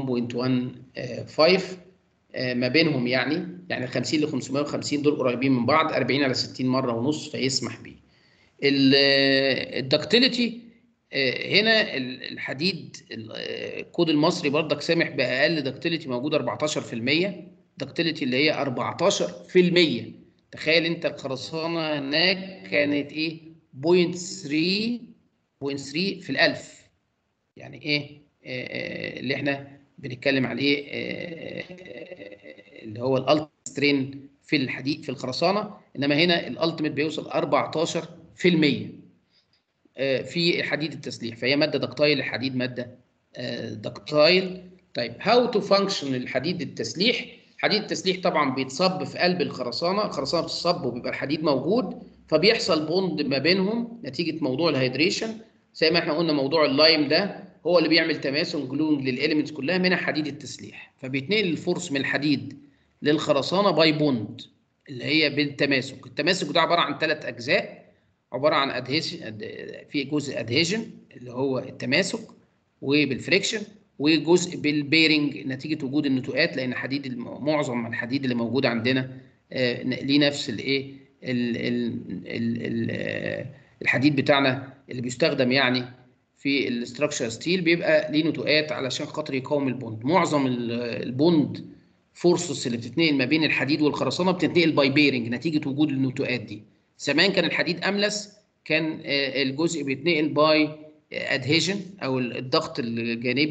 1.15 آه، ما بينهم يعني يعني ال 50 ل 550 دول قريبين من بعض 40 على 60 مره ونص فيسمح بيه. الدكتيليتي هنا ال- الحديد ال- آه، الكود المصري برضك سامح باقل دكتيليتي موجوده 14% دكتيليتي اللي هي 14% تخيل انت الخرسانه هناك كانت ايه 0.3 0.3 في الألف يعني ايه آه، آه، اللي احنا بنتكلم عليه آه، آه، اللي هو الالت سترين في الحديد في الخرسانه انما هنا الالتيميت بيوصل 14% آه، في حديد التسليح فهي ماده دكتايل الحديد ماده آه، دكتايل طيب هاو تو فانكشن الحديد التسليح حديد التسليح طبعا بيتصب في قلب الخرسانه الخرسانه بتصب وبيبقى الحديد موجود فبيحصل بوند ما بينهم نتيجه موضوع الهيدريشن زي ما احنا قلنا موضوع اللايم ده هو اللي بيعمل تماسك جلوينج للاليمنتس كلها منها حديد التسليح فبيتنقل الفورس من الحديد للخرسانه باي بوند اللي هي بالتماسك التماسك ده عباره عن ثلاث اجزاء عباره عن ادهيشن في جزء ادهيجن اللي هو التماسك وبالفريكشن وجزء بالبيرنج نتيجه وجود النتوءات لان حديد الم- معظم الحديد اللي موجود عندنا آه، ليه نفس الايه ال- ال- ال- ال- آه، الحديد بتاعنا اللي بيستخدم يعني في الاستراكشر ستيل بيبقى ليه نتوءات علشان خاطر يقاوم البوند معظم ال- البوند فورسز اللي بتتنقل ما بين الحديد والخرسانه بتتنقل باي بيرنج نتيجه وجود النتوءات دي زمان كان الحديد املس كان آه، الجزء بيتنقل باي ادهيجن او الضغط الجانبي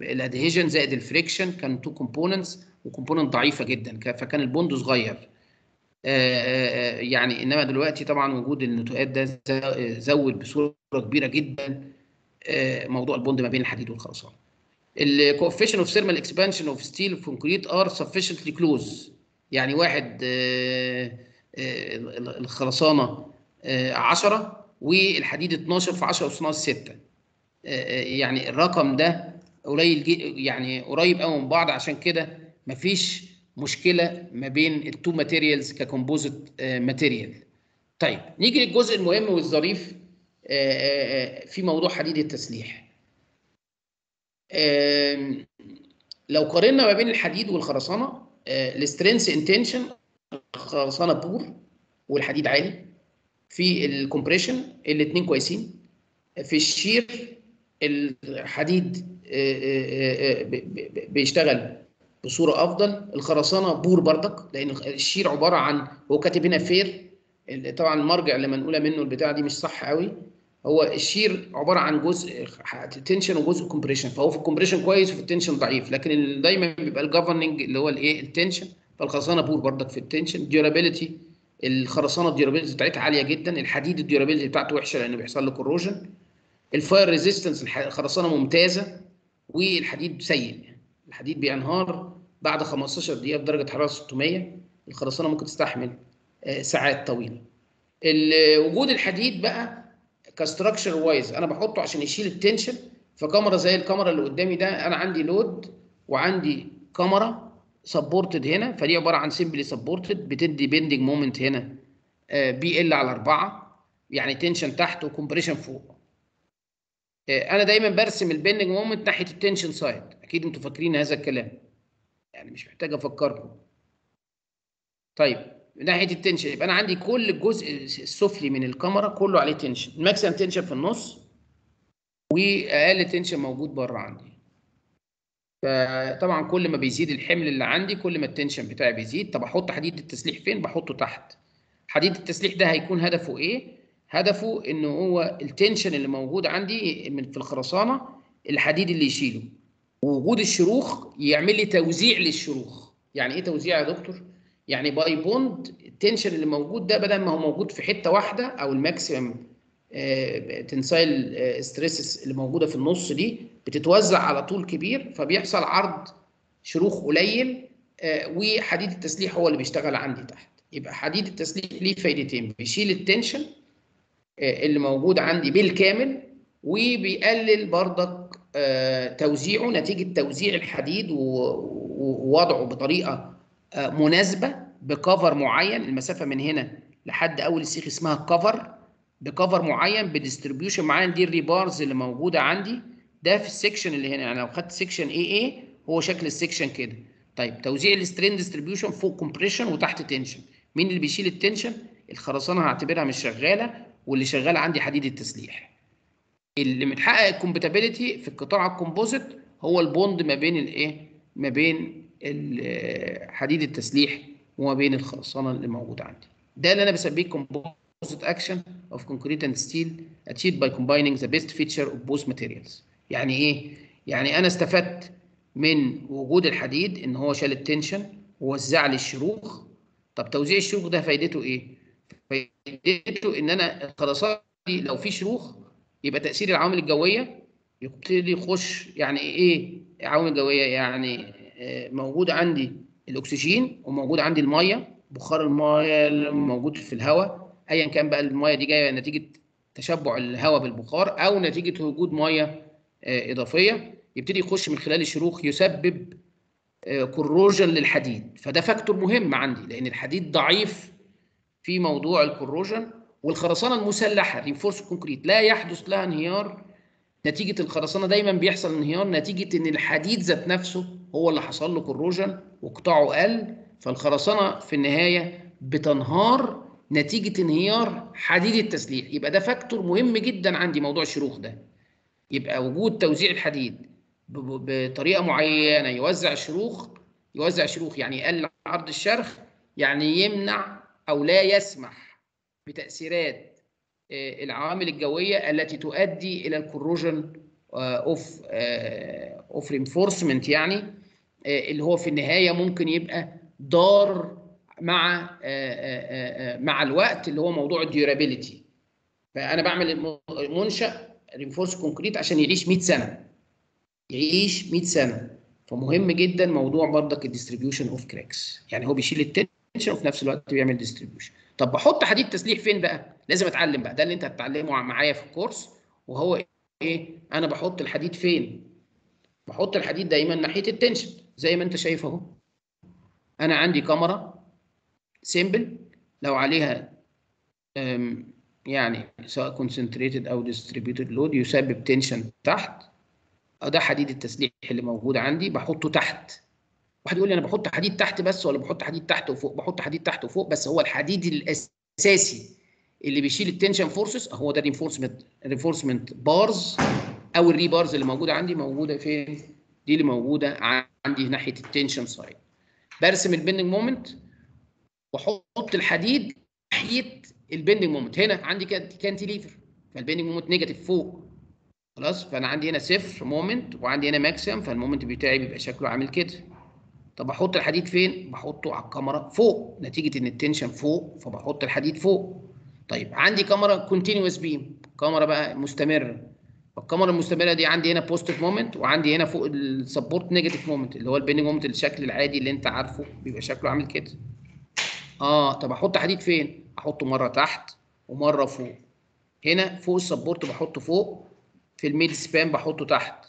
الادهيجن زائد الفريكشن كان تو كومبوننتس وكومبوننت ضعيفه جدا ك- فكان البوند صغير آه، آه، يعني انما دلوقتي طبعا وجود النتوءات ده ز- زود بصوره كبيره جدا آه، موضوع البوند ما بين الحديد والخرسانه. الكوفيشن اوف ثيرمال اكسبانشن اوف ستيل في كونكريت ار سفشنتلي كلوز يعني واحد آه، آه، الخرسانه 10 والحديد 12 في 10 اس ناقص 6 يعني الرقم ده قليل جي- يعني قريب قوي من بعض عشان كده مفيش مشكله ما بين التو ماتيريالز ككومبوزيت ماتيريال طيب نيجي للجزء المهم والظريف آه، آه، آه، في موضوع حديد التسليح آم، لو قارنا ما بين الحديد والخرسانه السترينث انتنشن الخرسانه بور والحديد عالي في الكومبريشن الاثنين كويسين في الشير الحديد آه، آه، آه، ب- ب- بيشتغل بصوره افضل الخرسانه بور بردك لان الشير عباره عن هو كاتب هنا فير ال- طبعا المرجع اللي منقوله منه البتاع دي مش صح قوي هو الشير عباره عن جزء تنشن وجزء كومبريشن فهو في الكومبريشن كويس وفي التنشن ضعيف لكن ال- دايما بيبقى الجفرننج اللي هو الايه التنشن فالخرسانه بور بردك في التنشن ديورابيلتي الخرسانه الديورابيلتي بتاعتها عاليه جدا الحديد الديورابيلتي بتاعته وحشه لانه بيحصل له كوروجن الفاير ريزيستنس الخرسانه ممتازه والحديد سيء الحديد بينهار بعد 15 دقيقه بدرجه حراره 600 الخرسانه ممكن تستحمل آه، ساعات طويله ال- وجود الحديد بقى كستراكشر وايز انا بحطه عشان يشيل التنشن فكاميرا زي الكاميرا اللي قدامي ده انا عندي لود وعندي كاميرا سبورتد هنا فدي عباره عن سيمبلي سبورتد بتدي بيندنج مومنت هنا بي ال على 4 يعني تنشن تحت وكمبريشن فوق آه، انا دايما برسم البيندنج مومنت ناحيه التنشن سايد اكيد انتوا فاكرين هذا الكلام يعني مش محتاج افكركم طيب من ناحيه التنشن يبقى انا عندي كل الجزء السفلي من الكاميرا كله عليه تنشن الماكسيمم تنشن في النص واقل تنشن موجود بره عندي فطبعا كل ما بيزيد الحمل اللي عندي كل ما التنشن بتاعي بيزيد طب احط حديد التسليح فين بحطه تحت حديد التسليح ده هيكون هدفه ايه هدفه ان هو التنشن اللي موجود عندي من في الخرسانه الحديد اللي يشيله ووجود الشروخ يعمل لي توزيع للشروخ يعني ايه توزيع يا دكتور يعني باي بوند التنشن اللي موجود ده بدل ما هو موجود في حته واحده او الماكسيمم تنسايل ستريسز اللي موجوده في النص دي بتتوزع على طول كبير فبيحصل عرض شروخ قليل آه، وحديد التسليح هو اللي بيشتغل عندي تحت يبقى حديد التسليح ليه فايدتين بيشيل التنشن آه، اللي موجود عندي بالكامل وبيقلل برضك آه، توزيعه نتيجه توزيع الحديد و- و- ووضعه بطريقه آه، مناسبه بكفر معين المسافه من هنا لحد اول السيخ اسمها كفر بكفر معين بديستريبيوشن معين دي الريبارز اللي موجوده عندي ده في السكشن اللي هنا يعني لو خدت سكشن اي اي هو شكل السكشن كده طيب توزيع السترين ديستريبيوشن فوق كومبريشن وتحت تنشن مين اللي بيشيل التنشن الخرسانه هعتبرها مش شغاله واللي شغال عندي حديد التسليح اللي متحقق الكومباتيبيليتي في القطاع الكومبوزيت هو البوند ما بين الايه ما بين ال- حديد التسليح وما بين الخرسانه اللي موجوده عندي ده اللي انا بسميه composite action of concrete and steel achieved by combining the best feature of both materials يعني ايه يعني انا استفدت من وجود الحديد ان هو شال التنشن ووزع لي الشروخ طب توزيع الشروخ ده فايدته ايه فايدته ان انا الخرسانه دي لو في شروخ يبقى تاثير العوامل الجويه يبتدي يخش يعني ايه عوامل جويه يعني آه، موجود عندي الاكسجين وموجود عندي الميه بخار الميه اللي موجود في الهواء ايا كان بقى الميه دي جايه نتيجه تشبع الهواء بالبخار او نتيجه وجود ميه آه، اضافيه يبتدي يخش من خلال الشروخ يسبب كروجن للحديد فده فاكتور مهم عندي لان الحديد ضعيف في موضوع الكروجن والخرسانه المسلحه رينفورس كونكريت لا يحدث لها انهيار نتيجه الخرسانه دايما بيحصل انهيار نتيجه ان الحديد ذات نفسه هو اللي حصل له كروجن وقطاعه قل فالخرسانه في النهايه بتنهار نتيجه انهيار حديد التسليح يبقى ده فاكتور مهم جدا عندي موضوع الشروخ ده يبقى وجود توزيع الحديد ب- ب- بطريقه معينه يوزع الشروخ يوزع شروخ يعني يقلل عرض الشرخ يعني يمنع او لا يسمح بتاثيرات آه، العوامل الجويه التي تؤدي الى الكروجن اوف اوف رينفورسمنت يعني آه، اللي هو في النهايه ممكن يبقى ضار مع آه، آه، آه، مع الوقت اللي هو موضوع الديورابيلتي فانا بعمل الم- منشا رينفورس كونكريت عشان يعيش 100 سنه يعيش 100 سنه فمهم جدا موضوع برضك الديستريبيوشن اوف كراكس يعني هو بيشيل التنشن وفي نفس الوقت بيعمل ديستريبيوشن طب بحط حديد تسليح فين بقى لازم اتعلم بقى ده اللي انت هتتعلمه معايا في الكورس وهو ايه انا بحط الحديد فين بحط الحديد دايما ناحيه التنشن زي ما انت شايف اهو انا عندي كاميرا سيمبل لو عليها أم، يعني سواء كونسنتريتد او ديستريبيوتد لود يسبب تنشن تحت أه ده حديد التسليح اللي موجود عندي بحطه تحت واحد يقول لي انا بحط حديد تحت بس ولا بحط حديد تحت وفوق بحط حديد تحت وفوق بس هو الحديد الاساسي اللي بيشيل التنشن فورسز هو ده الرينفورسمنت رينفورسمنت بارز او الري بارز اللي موجوده عندي موجوده فين دي اللي موجوده عندي ناحيه التنشن سايد برسم البندنج مومنت واحط الحديد ناحيه البندنج مومنت هنا عندي كانتيليفر فالبندنج مومنت نيجاتيف فوق خلاص فانا عندي هنا صفر مومنت وعندي هنا ماكسيم فالمومنت بتاعي بيبقى شكله عامل كده طب احط الحديد فين بحطه على الكاميرا فوق نتيجه ان التنشن فوق فبحط الحديد فوق طيب عندي كاميرا كونتينوس بيم كاميرا بقى مستمره فالكاميرا المستمره دي عندي هنا بوزيتيف مومنت وعندي هنا فوق السبورت نيجاتيف مومنت اللي هو البيننج مومنت الشكل العادي اللي انت عارفه بيبقى شكله عامل كده اه طب احط حديد فين احطه مره تحت ومره فوق هنا فوق السبورت بحطه فوق في الميد سبان بحطه تحت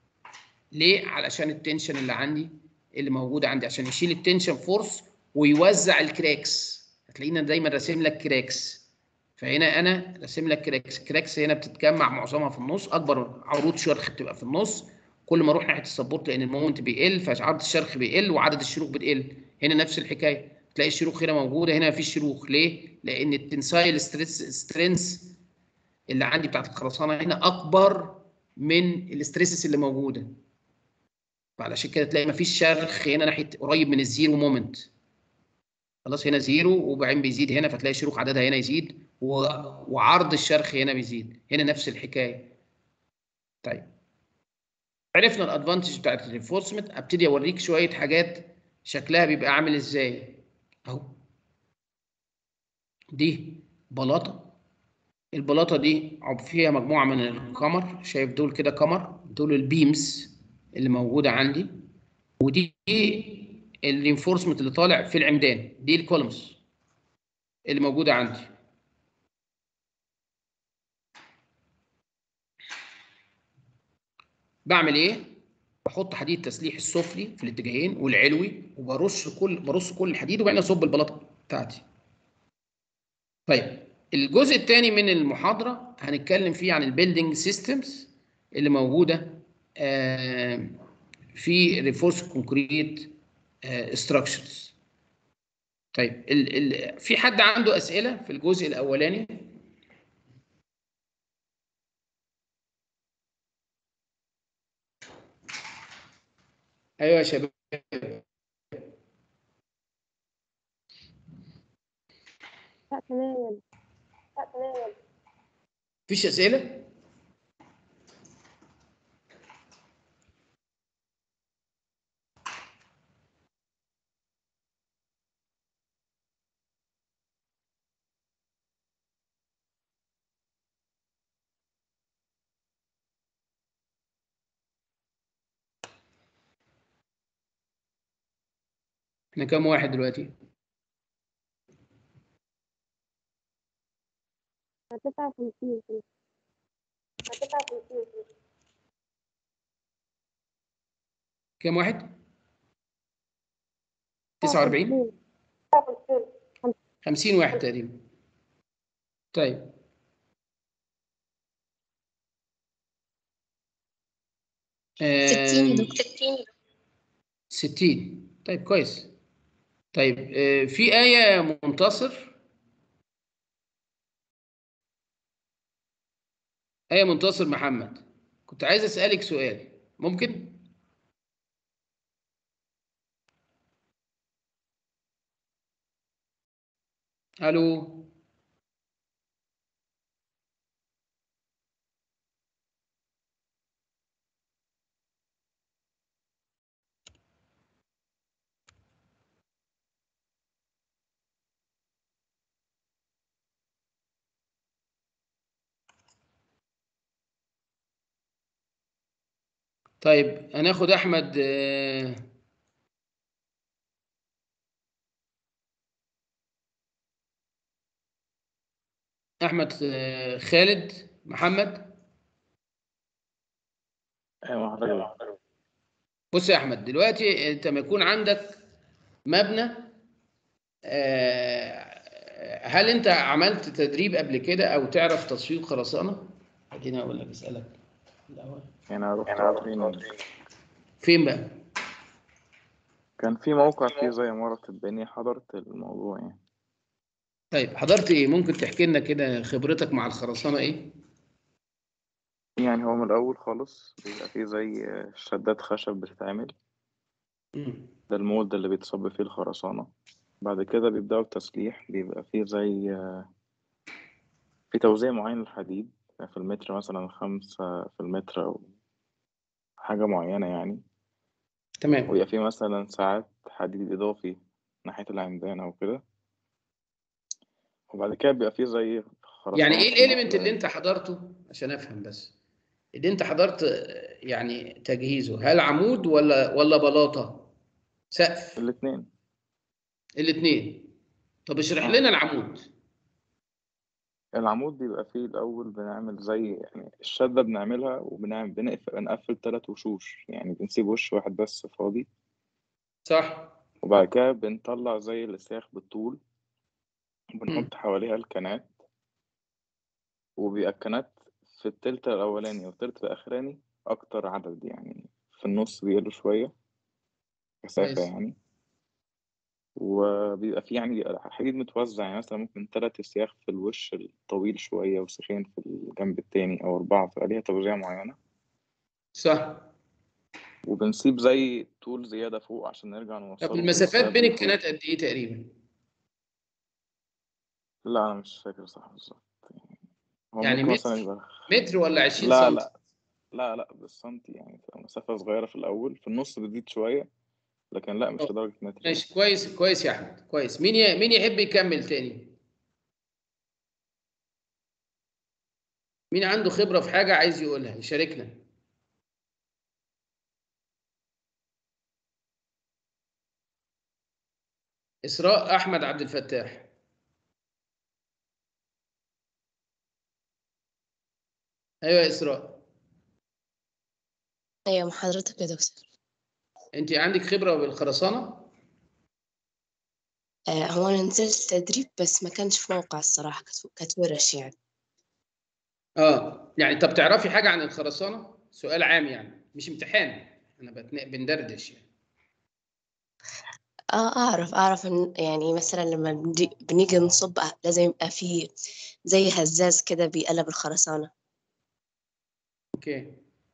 ليه علشان التنشن اللي عندي اللي موجوده عندي عشان يشيل التنشن فورس ويوزع الكراكس هتلاقينا دايما راسم لك كراكس فهنا انا راسم لك كراكس كراكس هنا بتتجمع معظمها في النص اكبر عروض شرخ بتبقى في النص كل ما اروح ناحيه السبورت لان المومنت بيقل فعرض الشرخ بيقل وعدد الشروخ بتقل هنا نفس الحكايه تلاقي الشروخ هنا موجوده هنا مفيش شروخ ليه لان التنسايل ستريس سترينث اللي عندي بتاعت الخرسانه هنا اكبر من الاستريسس اللي موجوده فعلشان كده تلاقي مفيش شرخ هنا ناحيه قريب من الزيرو مومنت خلاص هنا زيرو وبعدين بيزيد هنا فتلاقي الشروخ عددها هنا يزيد و... وعرض الشرخ هنا بيزيد هنا نفس الحكايه طيب عرفنا الادفانتج بتاعت الرينفورسمنت ابتدي اوريك شويه حاجات شكلها بيبقى عامل ازاي اهو دي بلاطه البلاطه دي عب فيها مجموعه من القمر شايف دول كده قمر دول البيمز اللي موجوده عندي ودي الرينفورسمنت اللي طالع في العمدان دي الكولمز اللي موجوده عندي بعمل ايه بحط حديد تسليح السفلي في الاتجاهين والعلوي وبرص كل برص كل الحديد وبعدين اصب البلاطه بتاعتي طيب الجزء الثاني من المحاضره هنتكلم فيه عن البيلدينج سيستمز اللي موجوده آه، في ريفورس كونكريت ستراكشرز طيب ال ال في حد عنده اسئله في الجزء الاولاني ايوه يا شباب لا تمام لا تمام مفيش اسئله احنا كام واحد دلوقتي هتسعة وخمسين هتسعة وخمسين كام واحد 49 50 واحد تقريبا طيب آه، 60 يا دكتور 60 طيب كويس طيب آه، في آية منتصر آية منتصر محمد كنت عايز أسألك سؤال ممكن؟ ألو طيب هناخد احمد آه، احمد آه، خالد محمد ايوه حضرتك بص يا احمد دلوقتي انت ما يكون عندك مبنى آه، هل انت عملت تدريب قبل كده او تعرف تسويق خرسانه خليني اقول لك اسالك الاول انا رحت تريننج فين بقى كان في موقع فيه زي مرة البنية حضرت الموضوع يعني طيب حضرت ايه ممكن تحكي لنا كده خبرتك مع الخرسانه ايه يعني هو من الأول خالص بيبقى فيه زي شدات خشب بتتعمل مم. ده المولد اللي بيتصب فيه الخرسانة بعد كده بيبدأوا التسليح بيبقى فيه زي في توزيع معين للحديد في المتر مثلا خمسة في المتر أو حاجة معينة يعني تمام ويبقى فيه مثلا ساعات حديد إضافي ناحية العمدان أو كده وبعد كده بيبقى فيه زي خرسانة يعني ايه في الاليمنت النص. اللي انت حضرته عشان افهم بس اللي انت حضرت آه، يعني تجهيزه هل عمود ولا ولا بلاطه سقف الاتنين الاثنين طب اشرح آه. لنا العمود العمود بيبقى فيه الأول بنعمل زي يعني الشدة بنعملها وبنعمل بنقفل بنقفل تلات وشوش يعني بنسيب وش واحد بس فاضي صح وبعد كده بنطلع زي السياخ بالطول مم. وبنحط حواليها الكنات وبيبقى الكنات في التلت الأولاني والتلت الأخراني أكتر عدد يعني في النص بيقلوا شوية كثافة كويس. يعني وبيبقى فيه يعني حديد متوزع يعني مثلا ممكن تلات سياخ في الوش الطويل شوية وسيخين في الجنب التاني أو أربعة بتبقى ليها توزيع معينة صح وبنسيب زي طول زيادة فوق عشان نرجع نوصله طب المسافات بالساب بين بالطول. الكنات قد ايه تقريبا لا أنا مش فاكر صح بالظبط هو يعني ممكن متر؟ مثلا يبقى متر ولا 20 لا سم لا لا لا بالسنتي يعني تبقى مسافة صغيرة في الأول في النص بتزيد شوية لكن لا مش أوه. لدرجة متر ماشي كويس كويس يا احمد كويس مين ي... مين يحب يكمل تاني مين عنده خبرة في حاجة عايز يقولها يشاركنا إسراء أحمد عبد الفتاح أيوة يا إسراء أيوة مع حضرتك يا دكتور أنت عندك خبرة بالخرسانة؟ آه هو أنا نزلت تدريب بس ما كانش في موقع الصراحة كانت- كانت ورش يعني آه يعني طب تعرفي حاجة عن الخرسانة؟ سؤال عام يعني مش امتحان أنا بتنا... بندردش يعني اه أعرف أعرف إن يعني مثلا لما بنجي, بنيجي نصب لازم يبقى فيه زي هزاز كده بيقلب الخرسانة اوكي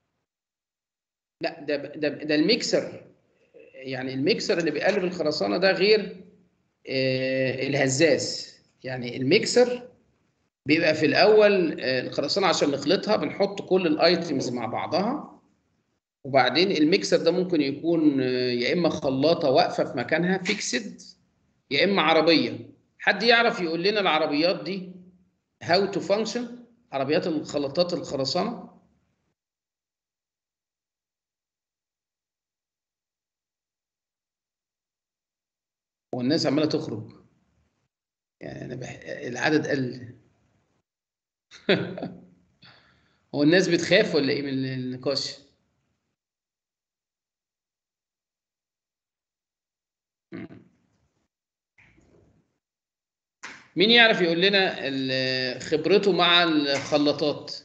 لا ده ده ده الميكسر يعني الميكسر اللي بيقلب الخرسانه ده غير آه، الهزاز يعني الميكسر بيبقى في الاول آه، الخرسانه عشان نخلطها بنحط كل الايتمز مع بعضها وبعدين الميكسر ده ممكن يكون آه، يا اما خلاطه واقفه في مكانها فيكسد يا اما عربيه حد يعرف يقول لنا العربيات دي هاو تو فانكشن عربيات الخلاطات الخرسانه والناس عماله تخرج يعني انا بح... العدد قل هو الناس بتخاف ولا ايه من النقاش مم. مين يعرف يقول لنا ال- خبرته مع الخلاطات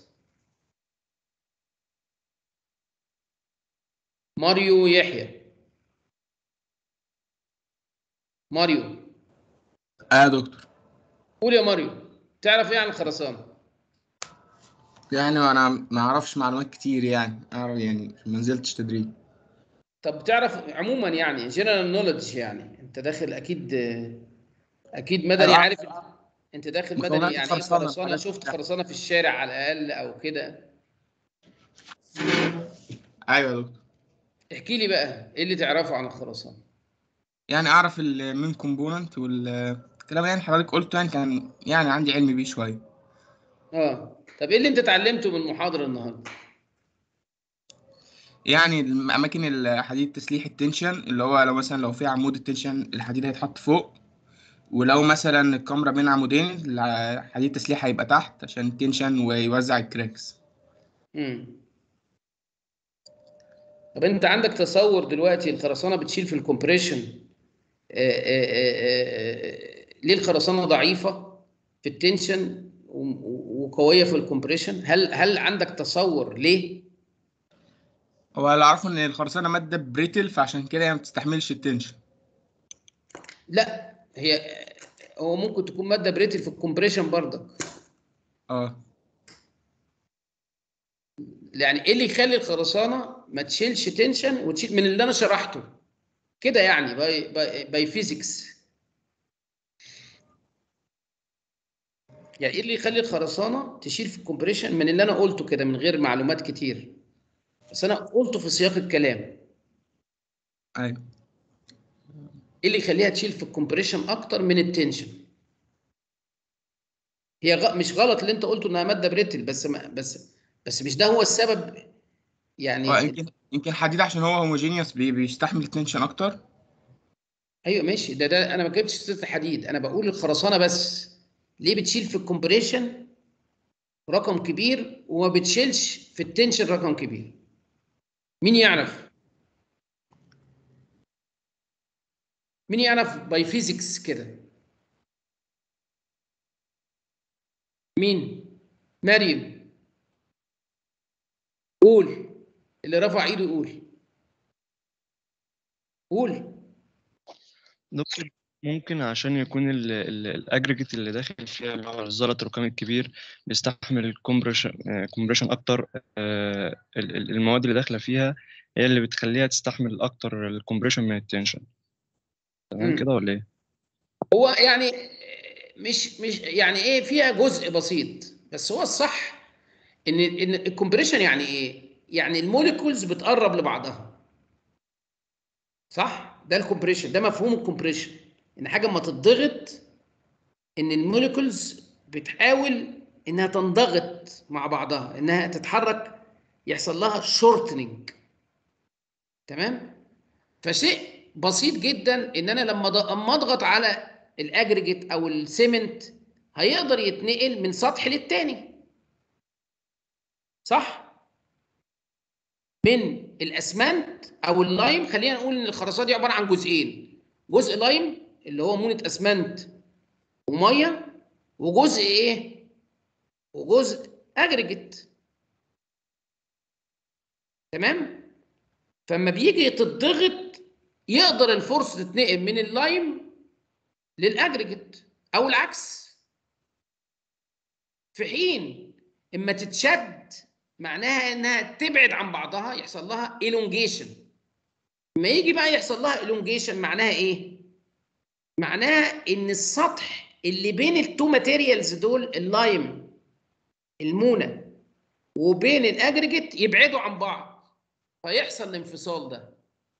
ماريو يحيى ماريو اه يا دكتور قول يا ماريو تعرف ايه عن الخرسانه يعني انا ما اعرفش معلومات كتير يعني اعرف يعني ما نزلتش تدريب طب تعرف عموما يعني جنرال نوليدج يعني انت داخل اكيد اكيد مدني أيوة. عارف انت داخل مدني مكونات يعني ايه الخرسانة، خرسانه الحاجات شفت دي. خرسانه في الشارع على الاقل او كده ايوه يا دكتور احكي لي بقى ايه اللي تعرفه عن الخرسانه يعني اعرف المين كومبوننت والكلام يعني حضرتك قلته يعني كان يعني عندي علم بيه شويه اه طب ايه اللي انت اتعلمته من المحاضره النهارده يعني الأماكن الحديد تسليح التنشن اللي هو لو مثلا لو في عمود التنشن الحديد هيتحط فوق ولو مثلا الكاميرا بين عمودين الحديد التسليح هيبقى تحت عشان التنشن ويوزع الكراكس مم. طب انت عندك تصور دلوقتي الخرسانه بتشيل في الكومبريشن آه، آه، آه، آه، ليه الخرسانه ضعيفه في التنشن و- و- وقويه في الكومبريشن هل هل عندك تصور ليه هو اللي أعرفه إن الخرسانة مادة بريتل فعشان كده هي ما بتستحملش التنشن لا هي هو ممكن تكون ماده بريتل في الكومبريشن برضك اه يعني ايه اللي يخلي الخرسانه ما تشيلش تنشن وتشيل من اللي انا شرحته كده يعني باي باي, باي فيزيكس يعني ايه اللي يخلي الخرسانه تشيل في الكومبريشن من اللي انا قلته كده من غير معلومات كتير بس انا قلته في سياق الكلام أيوه ايه اللي يخليها تشيل في الكومبريشن اكتر من التنشن هي غ... مش غلط اللي انت قلته انها ماده بريتل بس ما... بس بس مش ده هو السبب يعني هو يمكن يمكن الحديد عشان هو هوموجينيوس بيستحمل التنشن أكتر ايوه ماشي ده ده انا ما جبتش سيره الحديد انا بقول الخرسانه بس ليه بتشيل في الكومبريشن رقم كبير وما بتشيلش في التنشن رقم كبير مين يعرف مين يعرف باي فيزيكس كده مين مريم قول اللي رفع ايده يقول قول دكتور ممكن عشان يكون الاجريجيت اللي داخل فيها اللي هو الزلط الرقمي الكبير بيستحمل الكومبريشن كومبريشن اكتر آه، ال- ال- المواد اللي داخله فيها هي اللي بتخليها تستحمل اكتر الكومبريشن من التنشن تمام مم. كده ولا ايه؟ هو يعني مش مش يعني ايه فيها جزء بسيط بس هو الصح ان ان الكومبريشن يعني ايه؟ يعني الموليكولز بتقرب لبعضها صح؟ ده الكومبريشن ده مفهوم الكومبريشن ان حاجه اما تتضغط ان الموليكولز بتحاول انها تنضغط مع بعضها انها تتحرك يحصل لها شورتنج تمام؟ فشيء بسيط جدا ان انا لما ض- اما اضغط على الاجريجيت او السيمنت هيقدر يتنقل من سطح للتاني صح من الاسمنت او اللايم خلينا نقول ان الخرسانه دي عباره عن جزئين جزء لايم اللي هو مونه اسمنت وميه وجزء ايه وجزء اجريجيت تمام فلما بيجي تتضغط يقدر الفرصه تتنقل من اللايم للاجريجيت او العكس في حين اما تتشد معناها انها تبعد عن بعضها يحصل لها elongation لما يجي بقى يحصل لها elongation معناها ايه معناها ان السطح اللي بين التو ماتيريالز دول اللايم المونه وبين الاجريجيت يبعدوا عن بعض فيحصل الانفصال ده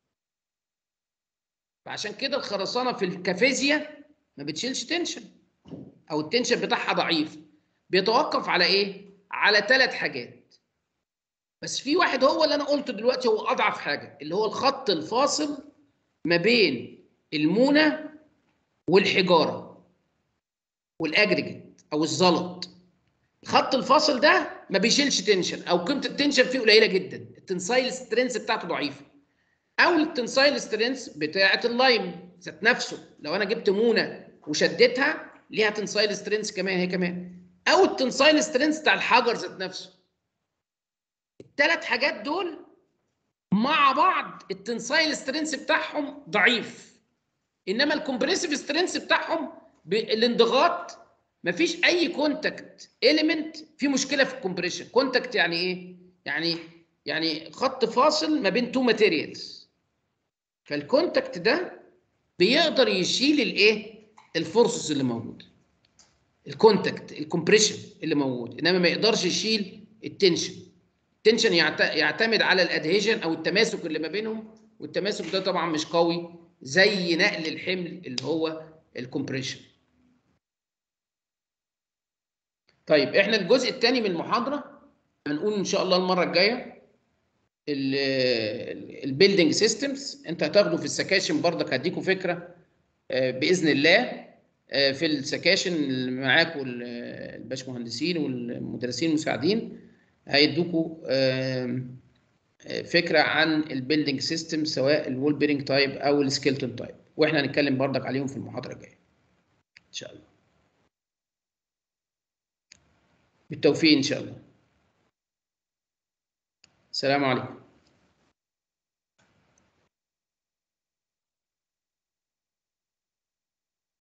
فعشان كده الخرسانه في الكافيزيا ما بتشيلش تنشن او التنشن بتاعها ضعيف بيتوقف على ايه على ثلاث حاجات بس في واحد هو اللي انا قلته دلوقتي هو اضعف حاجه اللي هو الخط الفاصل ما بين المونه والحجاره والاجريجيت او الزلط الخط الفاصل ده ما بيشيلش تنشن او قيمه التنشن فيه قليله جدا التنسايل سترينث بتاعته ضعيفه او التنسايل سترينث بتاعه اللايم ذات نفسه لو انا جبت مونه وشدتها ليها تنسايل سترينث كمان هي كمان او التنسايل سترينث بتاع الحجر ذات نفسه الثلاث حاجات دول مع بعض التنسايل سترينث بتاعهم ضعيف انما الكومبريسيف سترينث بتاعهم بالانضغاط مفيش اي كونتاكت اليمنت في مشكله في الكومبريشن كونتاكت يعني ايه يعني يعني خط فاصل ما بين تو ماتيريالز فالكونتاكت ده بيقدر يشيل الايه الفورسز اللي موجوده الكونتاكت الكومبريشن اللي موجود انما ما يقدرش يشيل التنشن التنشن يعت- يعتمد على الادهيجن او التماسك اللي ما بينهم والتماسك ده طبعا مش قوي زي نقل الحمل اللي هو الكومبريشن طيب احنا الجزء الثاني من المحاضره هنقول ان شاء الله المره الجايه البيلدينج سيستمز انت هتاخده في السكاشن برضك هديكوا فكره آه، باذن الله آه، في السكاشن اللي معاكم ال- الباشمهندسين والمدرسين المساعدين هيدوكوا آم، آه، فكره عن البيلدينج سيستم سواء الوول بيرنج تايب او السكيلتون تايب واحنا هنتكلم برضك عليهم في المحاضره الجايه ان شاء الله بالتوفيق ان شاء الله السلام عليكم